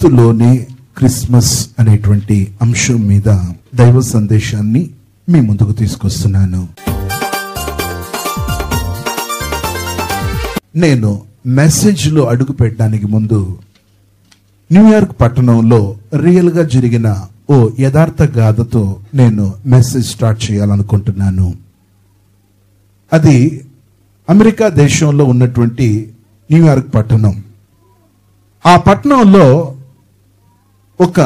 క్రీస్తులోనే Christmas అనేటువంటి అంశం మీద దైవ సందేశాన్ని మీ ముందుకు తీసుకొస్తున్నాను నేను మెసేజ్లో అడుగు పెట్టడానికి ముందు న్యూయార్క్ పట్టణంలో రియల్ గా జరిగిన ఓ యథార్థ గాథతో నేను మెసేజ్ స్టార్ట్ చేయాలనుకుంటున్నాను అది అమెరికా దేశంలో ఉన్నటువంటి న్యూయార్క్ పట్టణం ఆ పట్టణంలో ఒక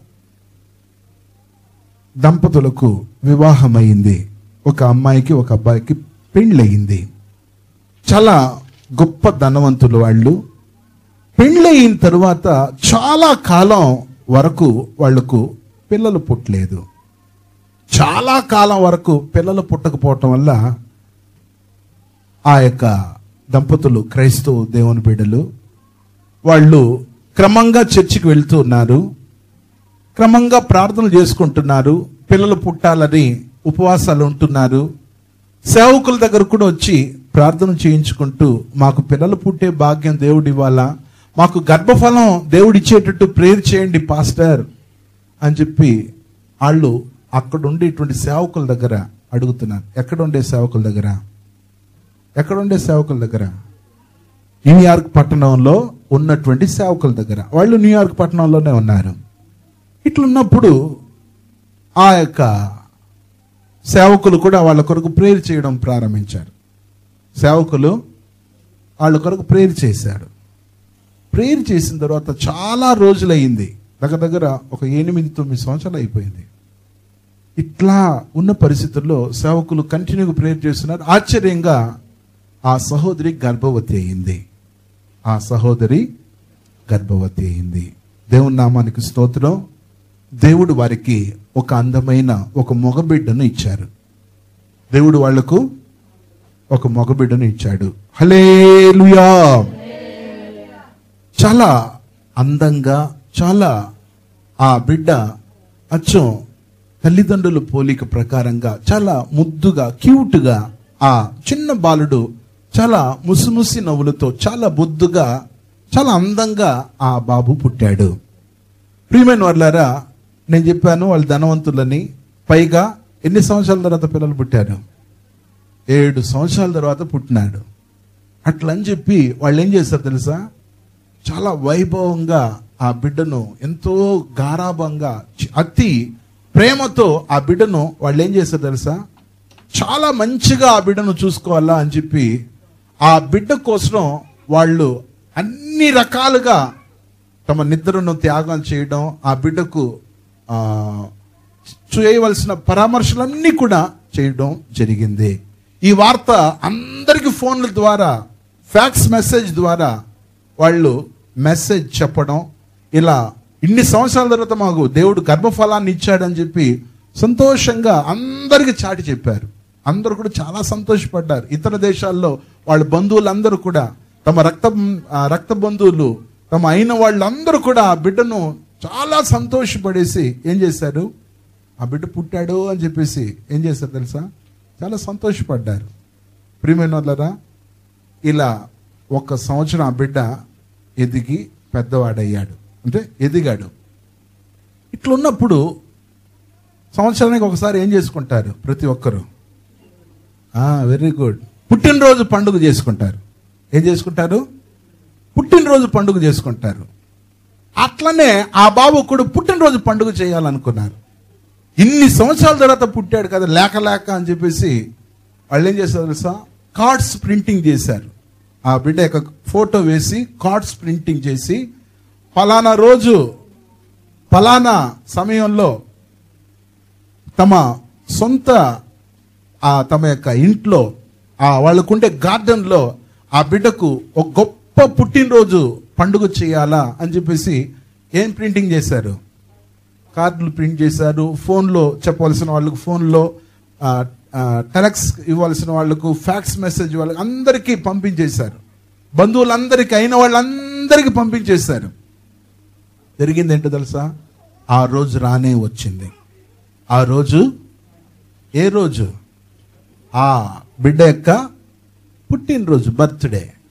దంపతులకు వివాహమైంది ఒక అమ్మాయికి ఒక అబ్బాయికి పెళ్ళయింది చాలా గొప్ప ధనవంతులు వాళ్ళు పెళ్ళయిన తరువాత చాలా కాలం వరకు వాళ్లకు పిల్లలు పుట్టలేదు చాలా కాలం వరకు పిల్లలు పుట్టకపోవటం వల్ల ఆ యొక్క దంపతులు క్రైస్తవ దేవుని బిడ్డలు వాళ్ళు క్రమంగా చర్చికి వెళ్తూ ఉన్నారు క్రమంగా ప్రార్థనలు చేసుకుంటున్నారు పిల్లలు పుట్టాలని ఉపవాసాలు ఉంటున్నారు సేవకుల దగ్గర కూడా వచ్చి ప్రార్థన చేయించుకుంటూ మాకు పిల్లలు పుట్టే భాగ్యం దేవుడు ఇవ్వాలా మాకు గర్భఫలం దేవుడు ఇచ్చేటట్టు ప్రేర్ చేయండి పాస్టర్ అని చెప్పి వాళ్ళు అక్కడ ఉండేటువంటి సేవకుల దగ్గర అడుగుతున్నారు ఎక్కడ ఉండే సేవకుల దగ్గర ఎక్కడ ఉండే సేవకుల దగ్గర న్యూయార్క్ పట్టణంలో ఉన్నటువంటి సేవకుల దగ్గర వాళ్ళు న్యూయార్క్ పట్టణంలోనే ఉన్నారు ఇట్లున్నప్పుడు ఆ యొక్క సేవకులు కూడా వాళ్ళ కొరకు ప్రేర్ చేయడం ప్రారంభించారు సేవకులు వాళ్ళ కొరకు ప్రేర్ చేశారు ప్రేర్ చేసిన తర్వాత చాలా రోజులయ్యింది దగ్గర దగ్గర ఒక ఎనిమిది తొమ్మిది సంవత్సరాలు అయిపోయింది ఇట్లా ఉన్న పరిస్థితుల్లో సేవకులు కంటిన్యూగా ప్రేర్ చేస్తున్నారు ఆశ్చర్యంగా ఆ సహోదరి గర్భవతి అయింది ఆ సహోదరి గర్భవతి అయింది దేవుని నామానికి స్తోత్రం దేవుడు వారికి ఒక అందమైన ఒక మగబిడ్డను ఇచ్చారు దేవుడు వాళ్లకు ఒక మగబిడ్డను ఇచ్చాడు హలేలుయా చాలా అందంగా చాలా ఆ బిడ్డ అచ్చం తల్లిదండ్రుల పోలిక ప్రకారంగా చాలా ముద్దుగా క్యూట్గా ఆ చిన్న బాలుడు చాలా ముసిముసి నవ్వులతో చాలా బొద్దుగా చాలా అందంగా ఆ బాబు పుట్టాడు ప్రియమైన వాళ్ళారా నేను చెప్పాను వాళ్ళు ధనవంతులని పైగా ఎన్ని సంవత్సరాల తర్వాత పిల్లలు పుట్టారు ఏడు సంవత్సరాల తర్వాత పుట్టినాడు అట్లా అని చెప్పి వాళ్ళు ఏం చేస్తారు తెలుసా చాలా వైభవంగా ఆ బిడ్డను ఎంతో గారాభంగా చి- అతి ప్రేమతో ఆ బిడ్డను వాళ్ళు ఏం చేస్తారు తెలుసా చాలా మంచిగా ఆ బిడ్డను చూసుకోవాలా అని చెప్పి ఆ బిడ్డ కోసం వాళ్ళు అన్ని రకాలుగా తమ నిద్రను త్యాగం చేయడం ఆ బిడ్డకు ఆ, చేయవలసిన పరామర్శలన్నీ కూడా చేయడం జరిగింది ఈ వార్త అందరికి ఫోన్ల ద్వారా ఫ్యాక్స్ మెసేజ్ ద్వారా వాళ్ళు మెసేజ్ చెప్పడం ఇలా ఇన్ని సంవత్సరాల తర్వాత మాకు దేవుడు గర్భఫలాన్ని ఇచ్చాడని చెప్పి సంతోషంగా అందరికి చాటి చెప్పారు అందరూ కూడా చాలా సంతోషపడ్డారు ఇతర దేశాల్లో వాళ్ళ బంధువులందరూ కూడా తమ రక్త ఆ రక్త బంధువులు తమ అయిన వాళ్ళందరూ కూడా ఆ బిడ్డను చాలా సంతోషపడేసి ఏం చేశారు ఆ బిడ్డ పుట్టాడు అని చెప్పేసి ఏం చేశారు తెలుసా చాలా సంతోషపడ్డారు ప్రియమైన వాళ్ళరా ఇలా ఒక సంవత్సరం ఆ బిడ్డ ఎదిగి పెద్దవాడయ్యాడు అంటే ఎదిగాడు ఇట్లున్నప్పుడు సంవత్సరానికి ఒకసారి ఏం చేసుకుంటారు ప్రతి ఒక్కరు వెరీ గుడ్ పుట్టినరోజు పండుగ చేసుకుంటారు ఏం చేసుకుంటారు పుట్టినరోజు పండుగ చేసుకుంటారు అట్లనే ఆ బాబు కూడా పుట్టినరోజు పండుగ చేయాలనుకున్నారు ఇన్ని సంవత్సరాల తర్వాత పుట్టాడు కదా లేక లేక అని చెప్పేసి వాళ్ళు ఏం చేశారు తెలుసా కార్డ్స్ ప్రింటింగ్ చేశారు ఆ బిడ్డ యొక్క ఫోటో వేసి కార్డ్స్ ప్రింటింగ్ చేసి ఫలానా రోజు ఫలానా సమయంలో తమ సొంత ఆ తమ యొక్క ఇంట్లో ఆ వాళ్ళకుండే గార్డెన్లో ఆ బిడ్డకు ఒక గొప్ప పుట్టినరోజు పండుగ చేయాలా అని చెప్పేసి ఏం ప్రింటింగ్ చేశారు కార్డులు ప్రింట్ చేశారు ఫోన్లో చెప్పవలసిన వాళ్ళకు ఫోన్లో టెలక్స్ ఇవ్వాల్సిన వాళ్ళకు ఫ్యాక్స్ మెసేజ్ వాళ్ళకి అందరికీ పంపించేశారు బంధువులందరికీ అయిన వాళ్ళందరికీ పంపించేశారు జరిగింది ఏంటో తెలుసా ఆ రోజు రానే వచ్చింది ఆ రోజు ఏ రోజు ఆ బిడ్డ యొక్క పుట్టినరోజు బర్త్డే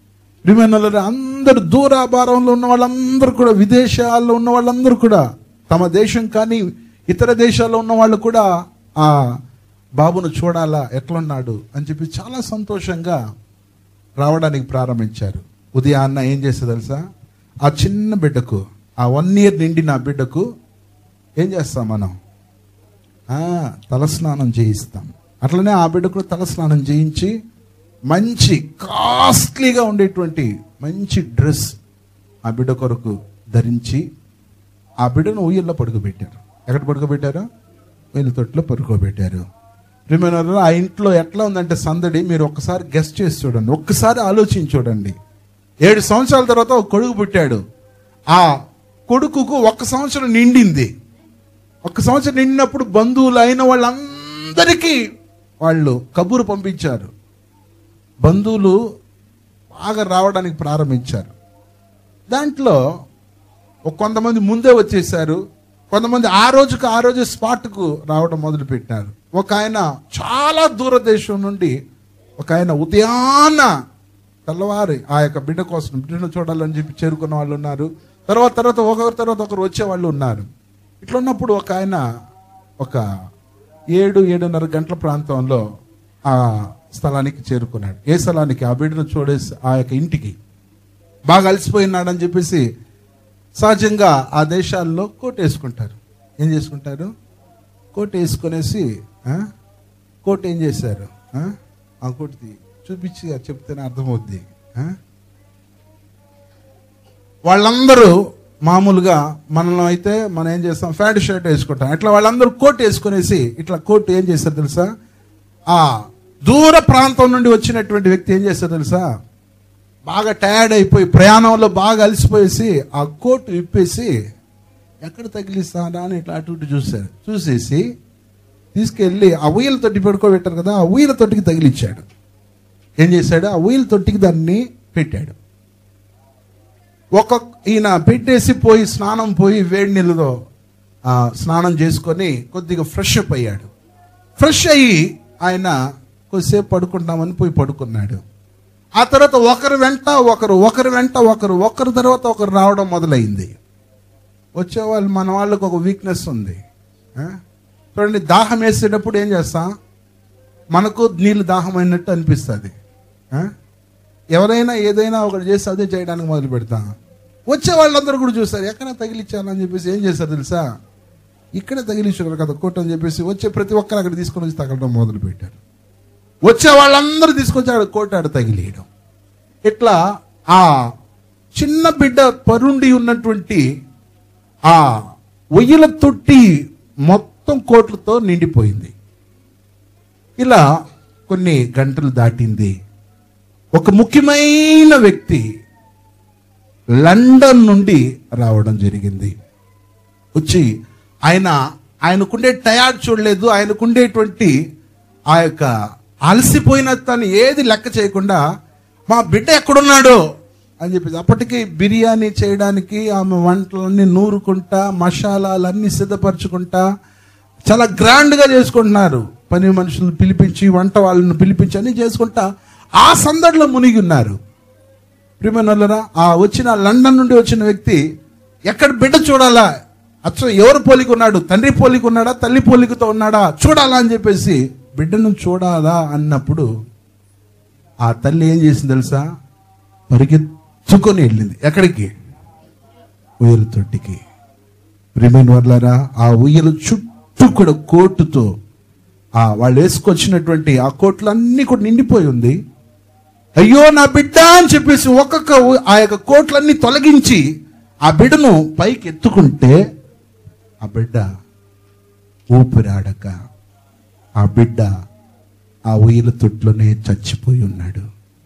ప్రిమినల్ అందరు దూరాభారంలో ఉన్న వాళ్ళందరూ కూడా విదేశాల్లో ఉన్న వాళ్ళందరూ కూడా తమ దేశం కానీ ఇతర దేశాల్లో ఉన్న వాళ్ళు కూడా ఆ బాబును చూడాలా ఎట్లున్నాడు అని చెప్పి చాలా సంతోషంగా రావడానికి ప్రారంభించారు ఉదయాన్న ఏం చేస్తే తెలుసా ఆ చిన్న బిడ్డకు ఆ వన్ ఇయర్ నిండిన ఆ బిడ్డకు ఏం చేస్తాం మనం ఆ, తలస్నానం చేయిస్తాం అట్లనే ఆ బిడ్డకు తలస్నానం చేయించి మంచి కాస్ట్లీగా ఉండేటువంటి మంచి డ్రెస్ ఆ బిడ్డ కొరకు ధరించి ఆ బిడ్డను ఉయ్యల్లో పడుకోబెట్టారు ఎక్కడ పడుకోబెట్టారు ఉయ్యల తొట్టులో పడుకోబెట్టారు ప్రియమైన ఆ ఇంట్లో ఎట్లా ఉందంటే సందడి మీరు ఒక్కసారి గెస్ట్ చేసి చూడండి ఒక్కసారి ఆలోచించి చూడండి ఏడు సంవత్సరాల తర్వాత ఒక కొడుకు పుట్టాడు ఆ కొడుకుకు ఒక్క సంవత్సరం నిండింది ఒక్క సంవత్సరం నిండినప్పుడు బంధువులు అయిన వాళ్ళందరికీ వాళ్ళు కబురు పంపించారు బంధువులు బాగా రావడానికి ప్రారంభించారు దాంట్లో ఒక కొంతమంది ముందే వచ్చేసారు కొంతమంది ఆ రోజుకు ఆ రోజు స్పాట్కు రావడం మొదలు పెట్టారు ఒక ఆయన చాలా దూరదేశం నుండి ఒక ఆయన ఉదయాన్న తెల్లవారి ఆ యొక్క బిడ్డ కోసం బిడ్డను చూడాలని చెప్పి చేరుకున్న వాళ్ళు ఉన్నారు తర్వాత తర్వాత ఒకరి తర్వాత ఒకరు వచ్చే వాళ్ళు ఉన్నారు ఇట్లా ఉన్నప్పుడు ఒక ఆయన ఒక ఏడు ఏడున్నర గంటల ప్రాంతంలో ఆ స్థలానికి చేరుకున్నాడు ఏ స్థలానికి ఆ బిడ్డను చూడేసి ఆ యొక్క ఇంటికి బాగా అలసిపోయినాడని చెప్పేసి సహజంగా ఆ దేశాల్లో కోట్ వేసుకుంటారు ఏం చేసుకుంటారు కోట్ వేసుకునేసి ఆ, కోట్ ఏం చేశారు ఆ? ఆ కోట్ తీ- చూపించి చెప్తేనే అర్థమవుద్ది ఆ? వాళ్ళందరూ మామూలుగా మనలో అయితే మనం ఏం చేస్తాం ఫ్యాంట్ షర్ట్ వేసుకుంటాం ఇట్లా వాళ్ళందరూ కోట్ వేసుకునేసి ఇట్లా కోట్ ఏం చేస్తారు తెలుసా ఆ దూర ప్రాంతం నుండి వచ్చినటువంటి వ్యక్తి ఏం చేస్తారు తెలుసా బాగా టయర్డ్ అయిపోయి ప్రయాణంలో బాగా అలసిపోయేసి ఆ కోట్ విప్పేసి ఎక్కడ తగిలిస్తానా అని ఇట్లా అటు ఇటు చూశారు చూసేసి తీసుకెళ్ళి ఆ ఉయ్యల తొట్టి పడుకోబెట్టారు కదా ఆ ఉయ్యల తొట్టికి తగిలిచ్చాడు ఏం చేశాడు ఆ ఉయ్యల తొట్టికి దాన్ని పెట్టాడు ఒక ఈయన పెట్టేసి పోయి స్నానం పోయి వేడి నీళ్ళలో ఆ, స్నానం చేసుకొని కొద్దిగా ఫ్రెష్ అప్ అయ్యాడు ఫ్రెష్ అయ్యి ఆయన కొద్దిసేపు పడుకుంటామని పోయి పడుకున్నాడు ఆ తర్వాత ఒకరి వెంట ఒకరు ఒకరి వెంట ఒకరు ఒకరి తర్వాత ఒకరు రావడం మొదలైంది వచ్చేవాళ్ళు మన వాళ్ళకు ఒక వీక్నెస్ ఉంది ఆ? చూడండి దాహం వేసేటప్పుడు ఏం చేస్తాం మనకు నీళ్ళు దాహం అయినట్టు అనిపిస్తుంది ఆ? ఎవరైనా ఏదైనా ఒకటి చేసి అదే చేయడానికి మొదలు పెడతాం వచ్చే వాళ్ళందరూ కూడా చూస్తారు ఎక్కడ తగిలిచ్చానని చెప్పేసి ఏం చేస్తారు తెలుసా ఇక్కడే తగిలించారు కదా కోట్ అని చెప్పేసి వచ్చే ప్రతి ఒక్కరు అక్కడ తీసుకొని వచ్చి తగలడం మొదలు పెట్టారు వచ్చే వాళ్ళందరూ తీసుకొచ్చి అక్కడ కోట ఆడ తగిలేయడం ఇట్లా ఆ చిన్న బిడ్డ పరుండి ఉన్నటువంటి ఆ ఒయ్యల తొట్టి మొత్తం కోట్లతో నిండిపోయింది ఇలా కొన్ని గంటలు దాటింది ఒక ముఖ్యమైన వ్యక్తి లండన్ నుండి రావడం జరిగింది వచ్చి ఆయన ఆయనకుండే టయార్డ్ చూడలేదు ఆయనకుండేటువంటి ఆ యొక్క అలసిపోయిన తను ఏది లెక్క చేయకుండా మా బిడ్డ ఎక్కడున్నాడు అని చెప్పేసి అప్పటికి బిర్యానీ చేయడానికి ఆమె వంటలన్నీ నూరుకుంటా మసాలాలన్నీ సిద్ధపరచుకుంటా చాలా గ్రాండ్గా చేసుకుంటున్నారు పని మనుషులను పిలిపించి వంట వాళ్ళని పిలిపించి అన్ని చేసుకుంటా ఆ సందడిలో మునిగి ఉన్నారు ప్రియమైనరా ఆ వచ్చిన లండన్ నుండి వచ్చిన వ్యక్తి ఎక్కడ బిడ్డ చూడాలా అచ్చ ఎవరు పోలిక ఉన్నాడు తండ్రి పోలిక ఉన్నాడా తల్లి పోలికతో ఉన్నాడా చూడాలా అని చెప్పేసి బిడ్డను చూడాలా అన్నప్పుడు ఆ తల్లి ఏం చేసింది తెలుసా పరిగెత్తుకొని వెళ్ళింది ఎక్కడికి ఉయ్యల తొట్టికి ప్రియమైన వాళ్ళారా ఆ ఉయ్యల చుట్టూ కూడా కోటుతో ఆ వాళ్ళు వేసుకొచ్చినటువంటి ఆ కోట్లన్నీ కూడా నిండిపోయి ఉంది అయ్యో నా బిడ్డ అని చెప్పేసి ఒక్కొక్క ఉ- ఆ యొక్క కోట్లన్నీ తొలగించి ఆ బిడ్డను పైకి ఎత్తుకుంటే ఆ బిడ్డ ఊపిరాడక ఆ బిడ్డ ఆ ఉయ్యల తొట్లోనే చచ్చిపోయి ఉన్నాడు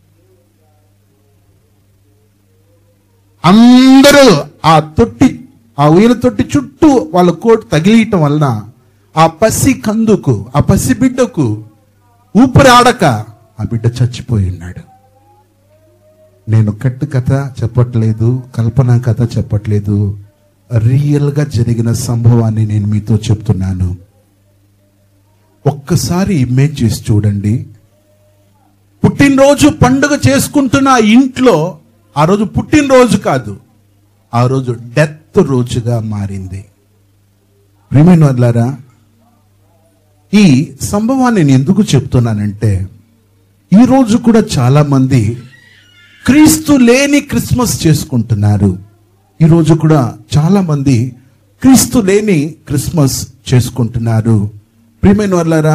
అందరూ ఆ తొట్టి ఆ ఉయ్యల తొట్టి చుట్టూ వాళ్ళ కోటు తగిలియటం వలన ఆ పసి కందుకు ఆ పసి బిడ్డకు ఊపిరాడక ఆ బిడ్డ చచ్చిపోయి ఉన్నాడు నేను కట్టు కథ చెప్పట్లేదు కల్పన కథ చెప్పట్లేదు రియల్గా జరిగిన సంభవాన్ని నేను మీతో చెప్తున్నాను ఒక్కసారి ఇమేజ్ చేసి చూడండి పుట్టినరోజు పండుగ చేసుకుంటున్న ఆ ఇంట్లో ఆ రోజు పుట్టినరోజు కాదు ఆ రోజు డెత్ రోజుగా మారింది ప్రియమైన వాళ్ళారా ఈ సంభవాన్ని నేను ఎందుకు చెప్తున్నానంటే ఈ రోజు కూడా చాలా మంది క్రీస్తు లేని క్రిస్మస్ చేసుకుంటున్నారు ఈ రోజు కూడా చాలా మంది క్రీస్తు లేని క్రిస్మస్ చేసుకుంటున్నారు ప్రియమైన వాళ్ళారా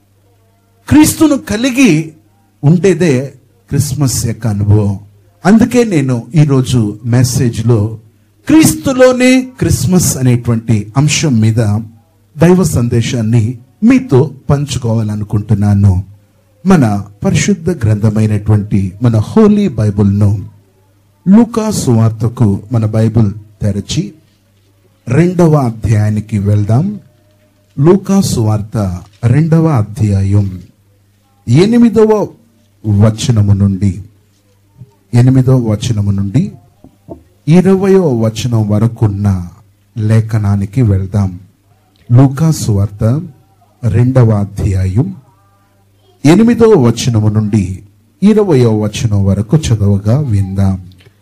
క్రీస్తును కలిగి ఉండేదే క్రిస్మస్ యొక్క అనుభవం అందుకే నేను ఈరోజు మెసేజ్లో క్రీస్తులోనే క్రిస్మస్ అనేటువంటి అంశం మీద దైవ సందేశాన్ని మీతో పంచుకోవాలనుకుంటున్నాను మన పరిశుద్ధ గ్రంథమైనటువంటి మన హోలీ బైబుల్ను లూకా సువార్తకు మన బైబిల్ తెరచి రెండవ అధ్యాయానికి వెళ్దాం లూకా సువార్త రెండవ అధ్యాయం ఎనిమిదవ వచనము నుండి ఎనిమిదవ వచనము నుండి ఇరవయో వచనం వరకున్న లేఖనానికి వెళ్దాం లూకా సువార్త రెండవ అధ్యాయం ఎనిమిదవ వచనము నుండి ఇరవయో వచనం వరకు చదవగా విందాం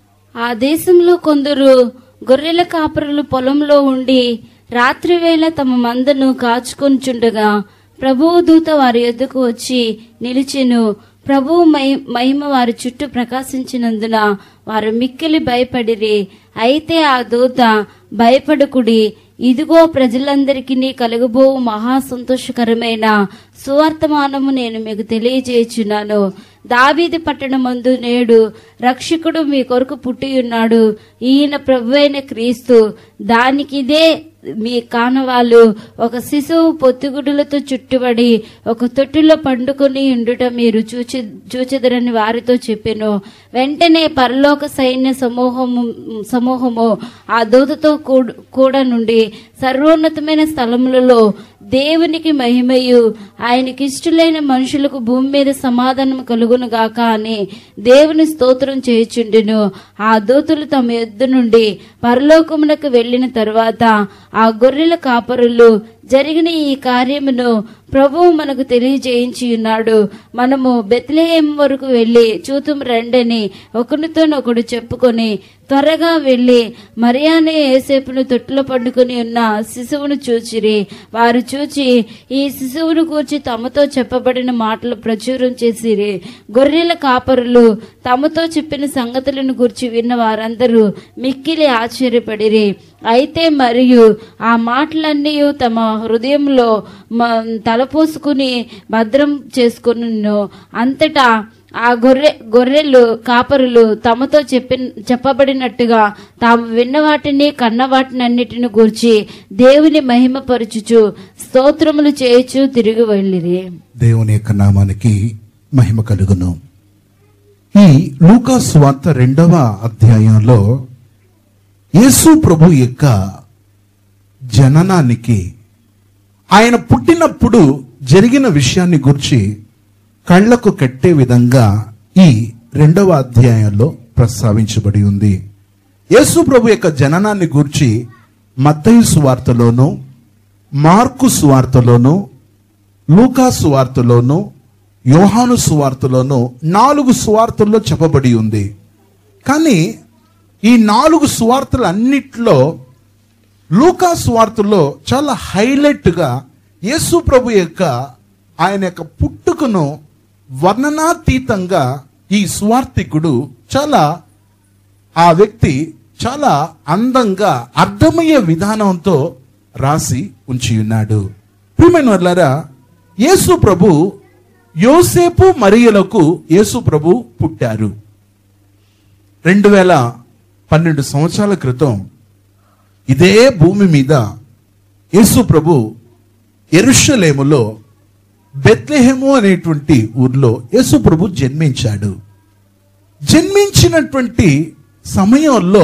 ఆ దేశంలో కొందరు గొర్రెల కాపరులు పొలంలో ఉండి రాత్రివేళ తమ మందను కాచుకొంచుండగా ప్రభువు దూత వారి యొద్దకు వచ్చి నిలిచెను ప్రభువు మహి- మహిమ వారి చుట్టూ ప్రకాశించినందున వారు మిక్కిలి భయపడిరి అయితే ఆ దూత భయపడకుడి ఇదిగో ప్రజలందరికీ కలుగబో మహా సంతోషకరమైన సువర్తమానము నేను మీకు తెలియజేయుచున్నాను దావీది పట్టణమందు నేడు రక్షకుడు మీ కొరకు పుట్టి ఉన్నాడు ఈయన ప్రభువైన క్రీస్తు దానికిదే మీ కానవాళ్ళు ఒక శిశువు పొత్తిగుడులతో చుట్టుబడి ఒక తొట్టిలో పండుకొని ఉండుట మీరు చూచి చూచెదరని వారితో చెప్పెను వెంటనే పరలోక సైన్య సమూహము సమూహము ఆ దూతతో కూడ- కూడా నుండి సర్వోన్నతమైన స్థలములలో దేవునికి మహిమయు ఆయనకి ఇష్టలైన మనుషులకు భూమి మీద సమాధానం కలుగును గాక అని దేవుని స్తోత్రం చేయుచుండెను ఆ దూతలు తమ యొద్ద నుండి పరలోకమునకు వెళ్ళిన తరువాత ఆ గొర్రెల కాపరులు జరిగిన ఈ కార్యమును ప్రభువు మనకు తెలియజేయించి ఉన్నాడు మనము బెత్లెహేం వరకు వెళ్ళి చూతుం రండని ఒకరితోనొకడు చెప్పుకొని త్వరగా వెళ్ళి మరియానే ఏసేపును తొట్టులో పండుకొని ఉన్న శిశువును చూచిరి వారు చూచి ఈ శిశువును కూర్చి తమతో చెప్పబడిన మాటలు ప్రచురం చేసిరి గొర్రెల కాపరులు తమతో చెప్పిన సంగతులను గురించి విన్న వారందరూ మిక్కిలి ఆశ్చర్యపడిరి అయితే మరియు ఆ మాటలన్నీ తమ హృదయంలో మ- తలపోసుకుని భద్రం చేసుకును అంతటా ఆ గొర్రె గొర్రెలు కాపరులు తమతో చెప్పి చెప్పబడినట్టుగా తాము విన్న వాటిని కన్న వాటిని అన్నిటిని గూర్చి దేవుని మహిమపరచుచు స్తోత్రములు చేయుచు తిరిగి వెళ్ళిరి దేవుని యొక్క నామానికి మహిమ కలుగును ఈ లూకా స్వార్త రెండవ అధ్యాయంలో యేసు ప్రభు యొక్క జననానికి ఆయన పుట్టినప్పుడు జరిగిన విషయాన్ని గురించి కళ్లకు కట్టే విధంగా ఈ రెండవ అధ్యాయంలో ప్రస్తావించబడి ఉంది యేసు ప్రభు యొక్క జననాన్ని గూర్చి మత్తయి సువార్తలోను మార్కు సువార్తలోను లూకా సువార్తలోను యోహాను సువార్తలోను నాలుగు సువార్తల్లో చెప్పబడి ఉంది కానీ ఈ నాలుగు సువార్తలు అన్నిట్లో లూకా సువార్తలో చాలా హైలైట్గా యేసు ప్రభు యొక్క ఆయన యొక్క పుట్టుకను వర్ణనాతీతంగా ఈ సువార్తికుడు చాలా ఆ వ్యక్తి చాలా అందంగా అర్థమయ్యే విధానంతో రాసి ఉంచి ఉన్నాడు ప్రియమైన వాళ్ళారా యేసు ప్రభు యోసేపు మరియలకు యేసు ప్రభు పుట్టారు రెండు వేల పన్నెండు సంవత్సరాల క్రితం ఇదే భూమి మీద యేసు ప్రభు ఎరుషలేములో బెత్లెహెము అనేటువంటి ఊర్లో యేసు ప్రభు జన్మించాడు జన్మించినటువంటి సమయంలో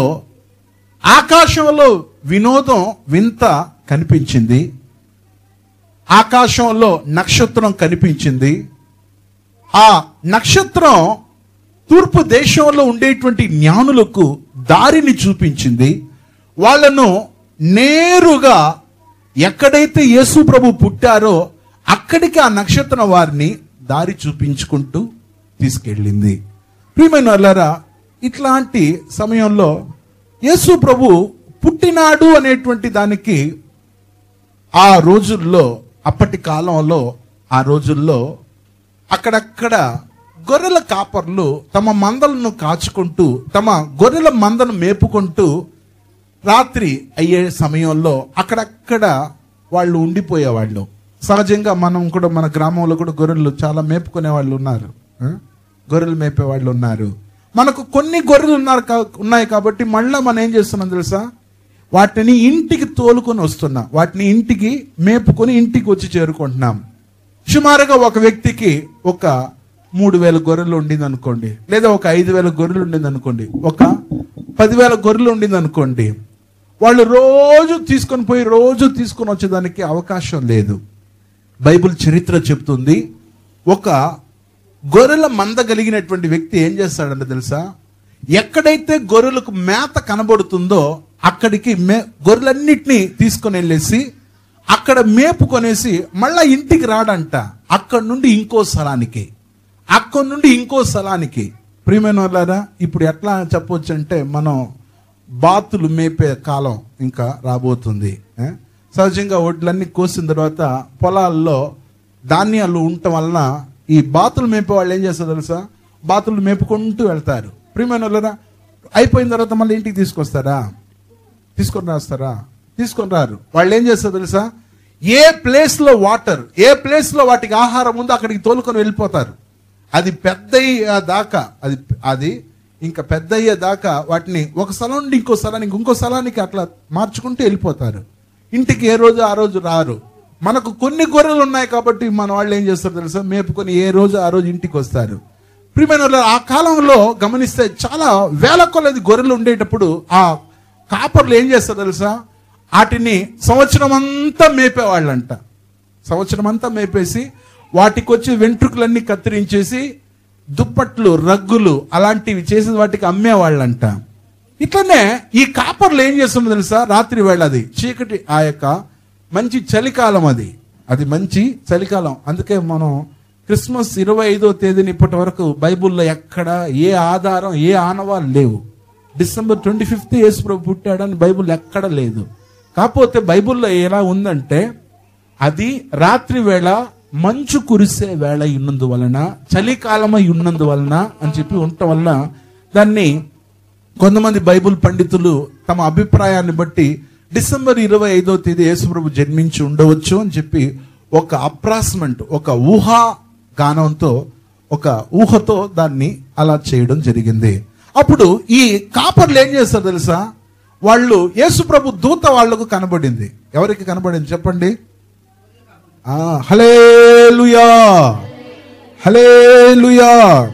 ఆకాశంలో వినోదం వింత కనిపించింది ఆకాశంలో నక్షత్రం కనిపించింది ఆ నక్షత్రం తూర్పు దేశంలో ఉండేటువంటి జ్ఞానులకు దారిని చూపించింది వాళ్ళను నేరుగా ఎక్కడైతే యేసు ప్రభు పుట్టారో అక్కడికి ఆ నక్షత్రం వారిని దారి చూపించుకుంటూ తీసుకెళ్ళింది ప్రియమైన వాళ్ళారా ఇట్లాంటి సమయంలో యేసు ప్రభు పుట్టినాడు అనేటువంటి దానికి ఆ రోజుల్లో అప్పటి కాలంలో ఆ రోజుల్లో అక్కడక్కడ గొర్రెల కాపర్లు తమ మందలను కాచుకుంటూ తమ గొర్రెల మందను మేపుకుంటూ రాత్రి అయ్యే సమయంలో అక్కడక్కడ వాళ్ళు ఉండిపోయేవాళ్ళు సహజంగా మనం కూడా మన గ్రామంలో కూడా గొర్రెలు చాలా మేపుకునే వాళ్ళు ఉన్నారు ఆ? గొర్రెలు మేపే వాళ్ళు ఉన్నారు మనకు కొన్ని గొర్రెలు ఉన్నారు కా- ఉన్నాయి కాబట్టి మళ్ళీ మనం ఏం చేస్తున్నాం తెలుసా వాటిని ఇంటికి తోలుకొని వస్తున్నాం వాటిని ఇంటికి మేపుకొని ఇంటికి వచ్చి చేరుకుంటున్నాం సుమారుగా ఒక వ్యక్తికి ఒక మూడు వేల గొర్రెలు ఉండింది అనుకోండి లేదా ఒక ఐదు వేల గొర్రెలు ఉండింది అనుకోండి ఒక పదివేల గొర్రెలు ఉండింది అనుకోండి వాళ్ళు రోజు తీసుకొని పోయి రోజు తీసుకొని వచ్చేదానికి అవకాశం లేదు బైబిల్ చరిత్ర చెప్తుంది ఒక గొర్రెల మంద కలిగినటువంటి వ్యక్తి ఏం చేస్తాడంటే తెలుసా ఎక్కడైతే గొర్రెలకు మేత కనబడుతుందో అక్కడికి మే గొర్రెలన్నిటినీ తీసుకొని వెళ్ళేసి అక్కడ మేపు కొనేసి మళ్ళా ఇంటికి రాడంట అక్కడి నుండి ఇంకో స్థలానికి అక్కడి నుండి ఇంకో స్థలానికి ప్రియమైన వాళ్ళారా ఇప్పుడు ఎట్లా చెప్పొచ్చు అంటే మనం బాతులు మేపే కాలం ఇంకా రాబోతుంది ఏ? సహజంగా వడ్లన్నీ కోసిన తర్వాత పొలాల్లో ధాన్యాలు ఉండటం వలన ఈ బాతులు మేపే వాళ్ళు ఏం చేస్తారు తెలుసా బాతులు మేపుకుంటూ వెళ్తారు ప్రియమైన వాళ్ళారా అయిపోయిన తర్వాత మళ్ళీ ఇంటికి తీసుకొస్తారా తీసుకొని రాస్తారా తీసుకొని రారు వాళ్ళు ఏం చేస్తారు తెలుసా ఏ ప్లేస్ లో వాటర్ ఏ ప్లేస్ లో వాటికి ఆహారం ఉందో అక్కడికి తోలుకొని వెళ్ళిపోతారు అది పెద్ద అయ్యే దాకా అది అది ఇంకా పెద్ద అయ్యే దాకా వాటిని ఒక స్థలం నుండి ఇంకో స్థలానికి ఇంకో స్థలానికి అట్లా మార్చుకుంటూ వెళ్ళిపోతారు ఇంటికి ఏ రోజు ఆ రోజు రారు మనకు కొన్ని గొర్రెలు ఉన్నాయి కాబట్టి మన వాళ్ళు ఏం చేస్తారు తెలుసా మేపుకొని ఏ రోజు ఆ రోజు ఇంటికి వస్తారు ప్రియమైన వాళ్ళారా, ఆ కాలంలో గమనిస్తే చాలా వేల కొలది గొర్రెలు ఉండేటప్పుడు ఆ కాపర్లు ఏం చేస్తారు తెలుసా వాటిని సంవత్సరం అంతా మేపేవాళ్ళంట సంవత్సరం అంతా మేపేసి వాటికి వచ్చి వెంట్రుకలన్నీ కత్తిరించేసి దుప్పట్లు రగ్గులు అలాంటివి చేసి వాటికి అమ్మేవాళ్ళంట ఇట్లనే ఈ కాపర్లు ఏం చేస్తుందో తెలుసా రాత్రి వేళ అది చీకటి ఆ యొక్క మంచి చలికాలం అది అది మంచి చలికాలం అందుకే మనం క్రిస్మస్ ఇరవై ఐదో తేదీని ఇప్పటి వరకు బైబుల్లో ఎక్కడ ఏ ఆధారం ఏ ఆనవాలు లేవు డిసెంబర్ ట్వంటీ ఫిఫ్త్ యేసు ప్రభు పుట్టాడని బైబుల్ ఎక్కడ లేదు కాకపోతే బైబుల్లో ఎలా ఉందంటే అది రాత్రి వేళ మంచు కురిసే వేళ ఉన్నందువలన చలికాలమై ఉన్నందువలన అని చెప్పి ఉండటం వలన దాన్ని కొంతమంది బైబుల్ పండితులు తమ అభిప్రాయాన్ని బట్టి డిసెంబర్ ఇరవై ఐదో తేదీ యేసుప్రభు జన్మించి ఉండవచ్చు అని చెప్పి ఒక అప్రాస్మెంట్ ఒక ఊహా గానంతో ఒక ఊహతో దాన్ని అలా చేయడం జరిగింది అప్పుడు ఈ కాపర్లు ఏం చేస్తారు తెలుసా వాళ్ళు యేసుప్రభు దూత వాళ్లకు కనబడింది ఎవరికి కనబడింది చెప్పండి ఆ, హల్లెలూయా హల్లెలూయా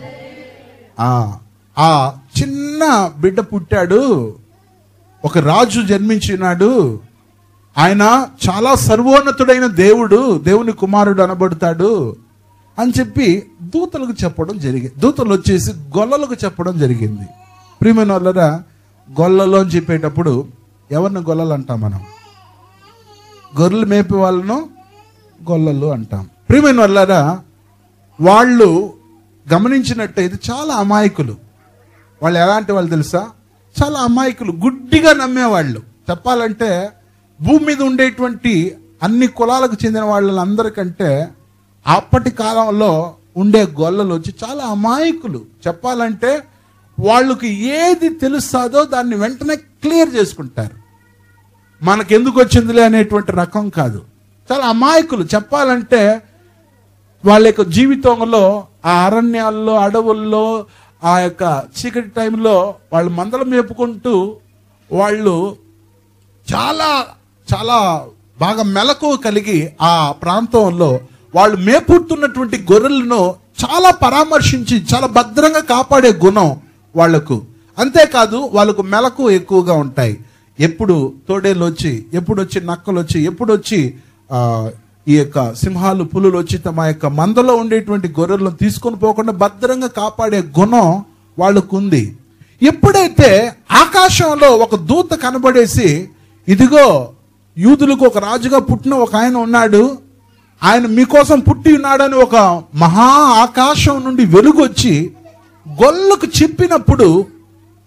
ఆ ఆ చిన్న బిడ్డ పుట్టాడు ఒక రాజు జన్మించినాడు ఆయన చాలా సర్వోన్నతుడైన దేవుడు దేవుని కుమారుడు అనబడతాడు అని చెప్పి దూతలకు చెప్పడం జరిగింది దూతలు వచ్చేసి గొల్లలకు చెప్పడం జరిగింది ప్రియమైన వాళ్ళరా గొల్లలో అని చెప్పేటప్పుడు ఎవరిని గొల్లలు అంటాం మనం గొర్రెలు మేపే వాళ్ళను గొల్లలు అంటాం ప్రియమైన వాళ్ళారా వాళ్ళు గమనించినట్టయితే చాలా అమాయకులు వాళ్ళు ఎలాంటి వాళ్ళు తెలుసా చాలా అమాయకులు గుడ్డిగా నమ్మేవాళ్ళు చెప్పాలంటే భూమి మీద ఉండేటువంటి అన్ని కులాలకు చెందిన వాళ్ళందరికంటే అప్పటి కాలంలో ఉండే గొల్లలు వచ్చి చాలా అమాయకులు చెప్పాలంటే వాళ్ళకి ఏది తెలుస్తాదో దాన్ని వెంటనే క్లియర్ చేసుకుంటారు మనకెందుకు వచ్చిందిలే అనేటువంటి రకం కాదు చాలా అమాయకులు చెప్పాలంటే వాళ్ళ యొక్క జీవితంలో ఆ అరణ్యాల్లో అడవుల్లో ఆ యొక్క చీకటి టైంలో వాళ్ళు మందలు మేపుకుంటూ వాళ్ళు చాలా చాలా బాగా మెలకు కలిగి ఆ ప్రాంతంలో వాళ్ళు మేపుతున్నటువంటి గొర్రెలను చాలా పరామర్శించి చాలా భద్రంగా కాపాడే గుణం వాళ్లకు అంతేకాదు వాళ్ళకు మెలకు ఎక్కువగా ఉంటాయి ఎప్పుడు తోడేళ్ళు వచ్చి ఎప్పుడు వచ్చి నక్కలు వచ్చి ఎప్పుడు వచ్చి ఆ, ఈ యొక్క సింహాలు పులులు వచ్చి తమ యొక్క మందలో ఉండేటువంటి గొర్రెలను తీసుకొని పోకుండా భద్రంగా కాపాడే గుణం వాళ్ళకు ఉంది ఎప్పుడైతే ఆకాశంలో ఒక దూత కనబడేసి ఇదిగో యూదులకు ఒక రాజుగా పుట్టిన ఒక ఆయన ఉన్నాడు ఆయన మీకోసం పుట్టి ఉన్నాడని ఒక మహా ఆకాశం నుండి వెలుగొచ్చి గొల్లకు చెప్పినప్పుడు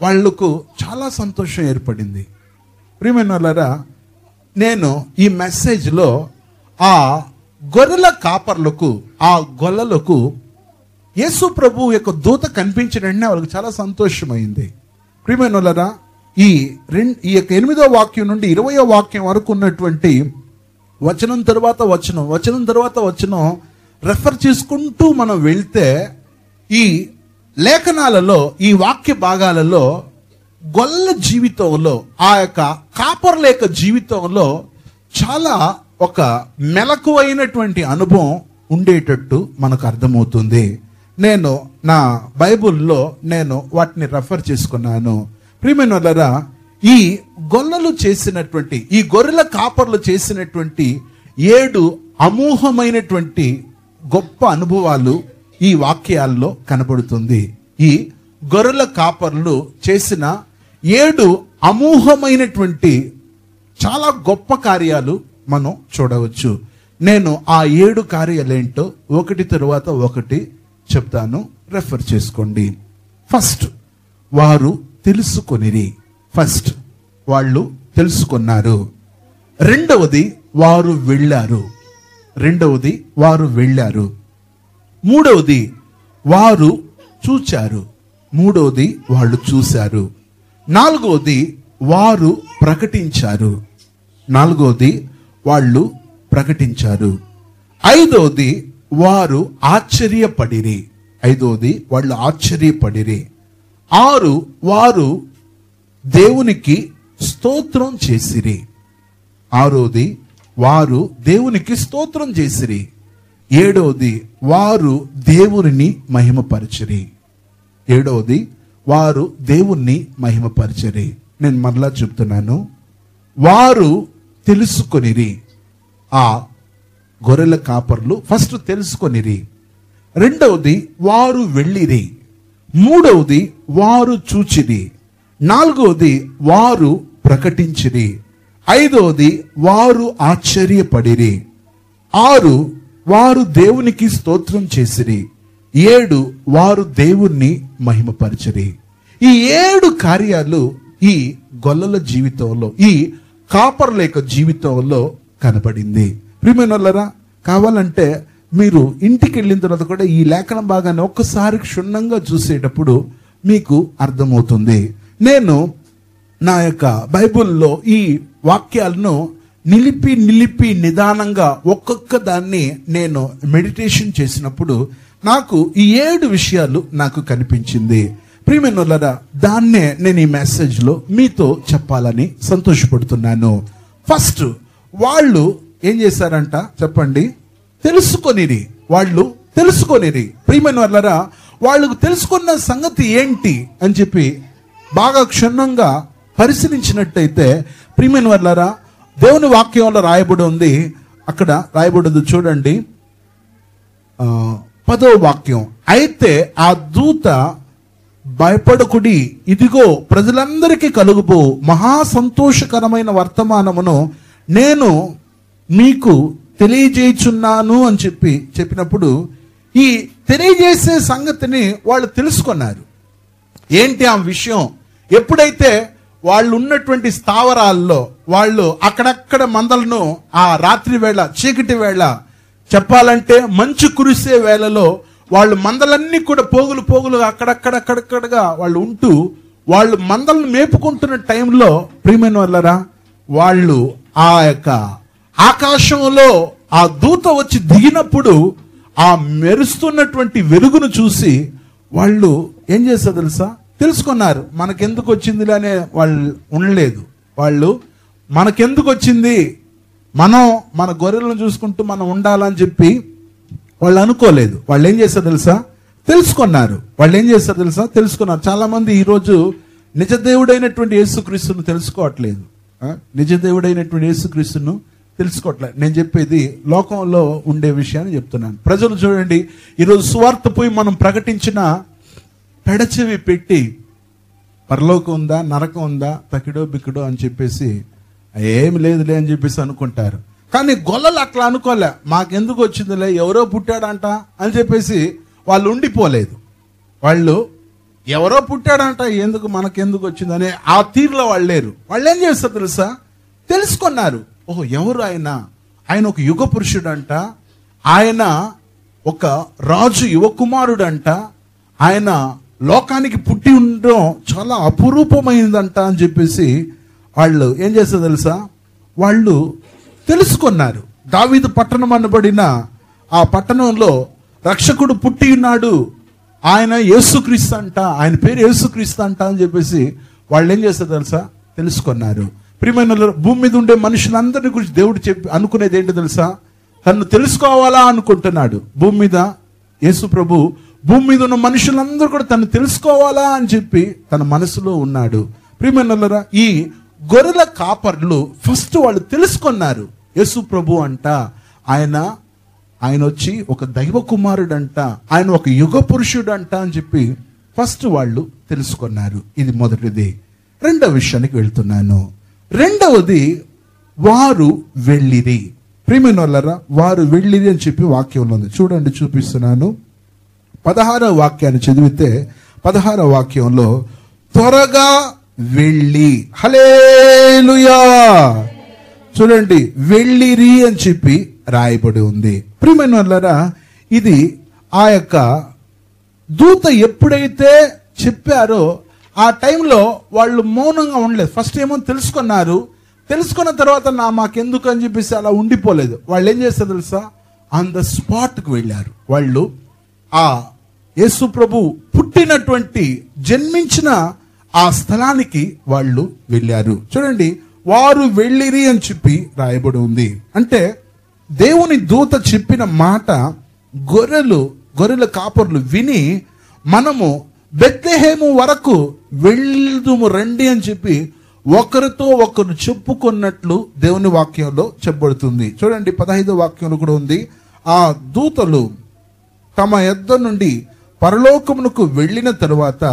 వాళ్లకు చాలా సంతోషం ఏర్పడింది ప్రియమైన వాళ్ళారా నేను ఈ మెసేజ్లో ఆ గొర్రెల కాపర్లకు ఆ గొల్లలకు యేసు ప్రభు యొక్క దూత కనిపించిన వెంటనే వాళ్ళకి చాలా సంతోషమైంది ప్రియమైన వాళ్ళారా ఈ రెండు ఈ యొక్క ఎనిమిదో వాక్యం నుండి ఇరవయో వాక్యం వరకు ఉన్నటువంటి వచనం తర్వాత వచనం వచనం తర్వాత వచనం రెఫర్ చేసుకుంటూ మనం వెళ్తే ఈ లేఖనాలలో ఈ వాక్య భాగాలలో గొల్ల జీవితంలో ఆ యొక్క కాపర్ల యొక్క జీవితంలో చాలా ఒక మెలకువైనటువంటి అనుభవం ఉండేటట్టు మనకు అర్థమవుతుంది నేను నా బైబుల్లో నేను వాటిని రెఫర్ చేసుకున్నాను ప్రియమైన వాళ్ళరా ఈ గొల్లలు చేసినటువంటి ఈ గొర్రెల కాపర్లు చేసినటువంటి ఏడు అమూహమైనటువంటి గొప్ప అనుభవాలు ఈ వాక్యాల్లో కనబడుతుంది ఈ గొర్రెల కాపర్లు చేసిన ఏడు అమూహమైనటువంటి చాలా గొప్ప కార్యాలు మనం చూడవచ్చు నేను ఆ ఏడు కార్యాలేంటో ఒకటి తరువాత ఒకటి చెప్తాను రెఫర్ చేసుకోండి ఫస్ట్ వారు తెలుసుకొనిరి ఫస్ట్ వాళ్ళు తెలుసుకున్నారు రెండవది వారు వెళ్ళారు రెండవది వారు వెళ్ళారు మూడవది వారు చూచారు మూడవది వాళ్ళు చూశారు నాలుగవది వారు ప్రకటించారు నాలుగవది వాళ్ళు ప్రకటించారు ఐదవది వారు ఆశ్చర్యపడిరి ఐదవది వాళ్ళు ఆశ్చర్యపడిరి ఆరు వారు దేవునికి స్తోత్రం చేసిరి ఆరోది వారు దేవునికి స్తోత్రం చేసిరి ఏడవది వారు దేవుని మహిమపరచరి ఏడవది వారు దేవుణ్ణి మహిమపరచరి నేను మరలా చెప్తున్నాను వారు తెలుసుకొనిరి ఆ గొర్రెల కాపర్లు ఫస్ట్ తెలుసుకొనిరి రెండవది వారు వెళ్ళిరి మూడవది వారు చూచిరి నాలుగవది వారు ప్రకటించిరి ఐదవది వారు ఆశ్చర్యపడిరి ఆరు వారు దేవునికి స్తోత్రం చేసిరి ఏడు వారు దేవుణ్ణి మహిమపరచరి ఈ ఏడు కార్యాలు ఈ గొల్లల జీవితంలో ఈ కాపర్ల యొక్క జీవితంలో కనబడింది ప్రియమైనరా కావాలంటే మీరు ఇంటికి వెళ్ళిన తర్వాత కూడా ఈ లేఖన భాగాన్ని ఒక్కసారి క్షుణ్ణంగా చూసేటప్పుడు మీకు అర్థమవుతుంది నేను నా యొక్క బైబిల్లో ఈ వాక్యాలను నిలిపి నిలిపి నిదానంగా ఒక్కొక్క దాన్ని నేను మెడిటేషన్ చేసినప్పుడు నాకు ఈ ఏడు విషయాలు నాకు కనిపించింది ప్రియమైనరా దాన్నే నేను ఈ మెసేజ్లో మీతో చెప్పాలని సంతోషపడుతున్నాను ఫస్ట్ వాళ్ళు ఏం చేశారంట చెప్పండి తెలుసుకొనిరి వాళ్ళు తెలుసుకొనిరి ప్రియమైన వాళ్ళరా వాళ్ళు తెలుసుకున్న సంగతి ఏంటి అని చెప్పి బాగా క్షుణ్ణంగా పరిశీలించినట్టయితే ప్రియమైన వాళ్ళరా దేవుని వాక్యంలో రాయబడి ఉంది అక్కడ రాయబడి ఉంది చూడండి ఆ, పదో వాక్యం అయితే ఆ దూత భయపడకుడి ఇదిగో ప్రజలందరికీ కలుగుబో మహా సంతోషకరమైన వర్తమానమును నేను మీకు తెలియజేయుచున్నాను అని చెప్పి చెప్పినప్పుడు ఈ తెలియజేసే సంగతిని వాళ్ళు తెలుసుకున్నారు ఏంటి ఆ విషయం ఎప్పుడైతే వాళ్ళు ఉన్నటువంటి స్థావరాల్లో వాళ్ళు అక్కడక్కడ మందలను ఆ రాత్రి వేళ చీకటి వేళ చెప్పాలంటే మంచు కురిసే వేళలో వాళ్ళు మందలన్నీ కూడా పోగులు పోగులు అక్కడక్కడక్కడక్కడగా వాళ్ళు ఉంటూ వాళ్ళు మందలను మేపుకుంటున్న టైంలో ప్రియమైన వాళ్ళరా వాళ్ళు ఆ యొక్క ఆకాశంలో ఆ దూత వచ్చి దిగినప్పుడు ఆ మెరుస్తున్నటువంటి వెలుగును చూసి వాళ్ళు ఏం చేస్తారు తెలుసా తెలుసుకున్నారు మనకెందుకు వచ్చిందిలే అనే వాళ్ళు ఉండలేదు వాళ్ళు మనకెందుకు వచ్చింది మనం మన గొర్రెలను చూసుకుంటూ మనం ఉండాలని చెప్పి వాళ్ళు అనుకోలేదు వాళ్ళు ఏం చేస్తారు తెలుసా తెలుసుకున్నారు వాళ్ళు ఏం చేస్తారు తెలుసా తెలుసుకున్నారు చాలా మంది ఈరోజు నిజ దేవుడైనటువంటి యేసుక్రీస్తును తెలుసుకోవట్లేదు ఆ? నిజ దేవుడైనటువంటి యేసుక్రీస్తును తెలుసుకోవట్లేదు నేను చెప్పేది లోకంలో ఉండే విషయాన్ని చెప్తున్నాను ప్రజలు చూడండి ఈరోజు సువార్త పోయి మనం ప్రకటించిన పెడచెవి పెట్టి పరలోకం ఉందా నరకం ఉందా తకిడో బికిడో అని చెప్పేసి ఏమి లేదులే అని చెప్పేసి అనుకుంటారు కానీ గొల్లలు అట్లా అనుకోలే మాకెందుకు వచ్చిందిలే ఎవరో పుట్టాడంట అని చెప్పేసి వాళ్ళు ఉండిపోలేదు వాళ్ళు ఎవరో పుట్టాడంట ఎందుకు మనకెందుకు వచ్చిందని ఆ తీరులో వాళ్ళు లేరు వాళ్ళు ఏం చేస్తారు తెలుసా తెలుసుకున్నారు ఓహో ఎవరు ఆయన ఆయన ఒక యుగ పురుషుడంట ఆయన ఒక రాజు యువ కుమారుడంట ఆయన లోకానికి పుట్టి ఉండడం చాలా అపురూపమైందంట అని చెప్పేసి వాళ్ళు ఏం చేస్తారు తెలుసా వాళ్ళు తెలుసుకున్నారు దావీదు పట్టణం అనబడిన ఆ పట్టణంలో రక్షకుడు పుట్టి ఉన్నాడు ఆయన యేసుక్రీస్తు అంట ఆయన పేరు యేసుక్రీస్తు అంట అని చెప్పేసి వాళ్ళు ఏం చేస్తారు తెలుసా తెలుసుకున్నారు ప్రియమైన వాళ్ళారా, భూమి మీద ఉండే మనుషులందరినీ గురించి దేవుడు చెప్పి అనుకునేది ఏంటో తెలుసా తను తెలుసుకోవాలా అనుకుంటున్నాడు భూమి మీద యేసు ప్రభు భూమి మీద ఉన్న మనుషులందరూ కూడా తను తెలుసుకోవాలా అని చెప్పి తన మనసులో ఉన్నాడు ప్రియమైన వాళ్ళారా, ఈ గొర్రెల కాపర్లు ఫస్ట్ వాళ్ళు తెలుసుకున్నారు యేసు ప్రభు అంట ఆయన ఆయన వచ్చి ఒక దైవ కుమారుడంట ఆయన ఒక యుగ పురుషుడంట అని చెప్పి ఫస్ట్ వాళ్ళు తెలుసుకున్నారు ఇది మొదటిది రెండవ విషయానికి వెళ్తున్నాను రెండవది వారు వెళ్ళిరి ప్రియమైన వాళ్ళరా వారు వెళ్ళిరి అని చెప్పి వాక్యంలో ఉంది చూడండి చూపిస్తున్నాను పదహారవ వాక్యాన్ని చదివితే పదహారవ వాక్యంలో త్వరగా వెళ్ళి హలేలుయా చూడండి వెళ్ళిరి అని చెప్పి రాయబడి ఉంది ప్రియమైన వాళ్ళరా ఇది ఆ యొక్క దూత ఎప్పుడైతే చెప్పారో ఆ టైంలో వాళ్ళు మౌనంగా ఉండలేదు ఫస్ట్ ఏమో తెలుసుకున్నారు తెలుసుకున్న తర్వాత నా మాకెందుకు అని చెప్పేసి అలా ఉండిపోలేదు వాళ్ళు ఏం చేస్తారు తెలుసా ఆన్ ద స్పాట్కి వెళ్ళారు వాళ్ళు ఆ యేసు ప్రభు పుట్టినటువంటి జన్మించిన ఆ స్థలానికి వాళ్ళు వెళ్ళారు చూడండి వారు వెళ్ళిరి అని చెప్పి రాయబడి ఉంది అంటే దేవుని దూత చెప్పిన మాట గొర్రెలు గొర్రెల కాపర్లు విని మనము బెత్లెహేము వరకు వెళ్దుము రండి అని చెప్పి ఒకరితో ఒకరు చెప్పుకున్నట్లు దేవుని వాక్యంలో చెప్పబడుతుంది చూడండి పదహైదో వాక్యంలో కూడా ఉంది ఆ దూతలు తమ యొద్ద నుండి పరలోకమునకు వెళ్ళిన తరువాత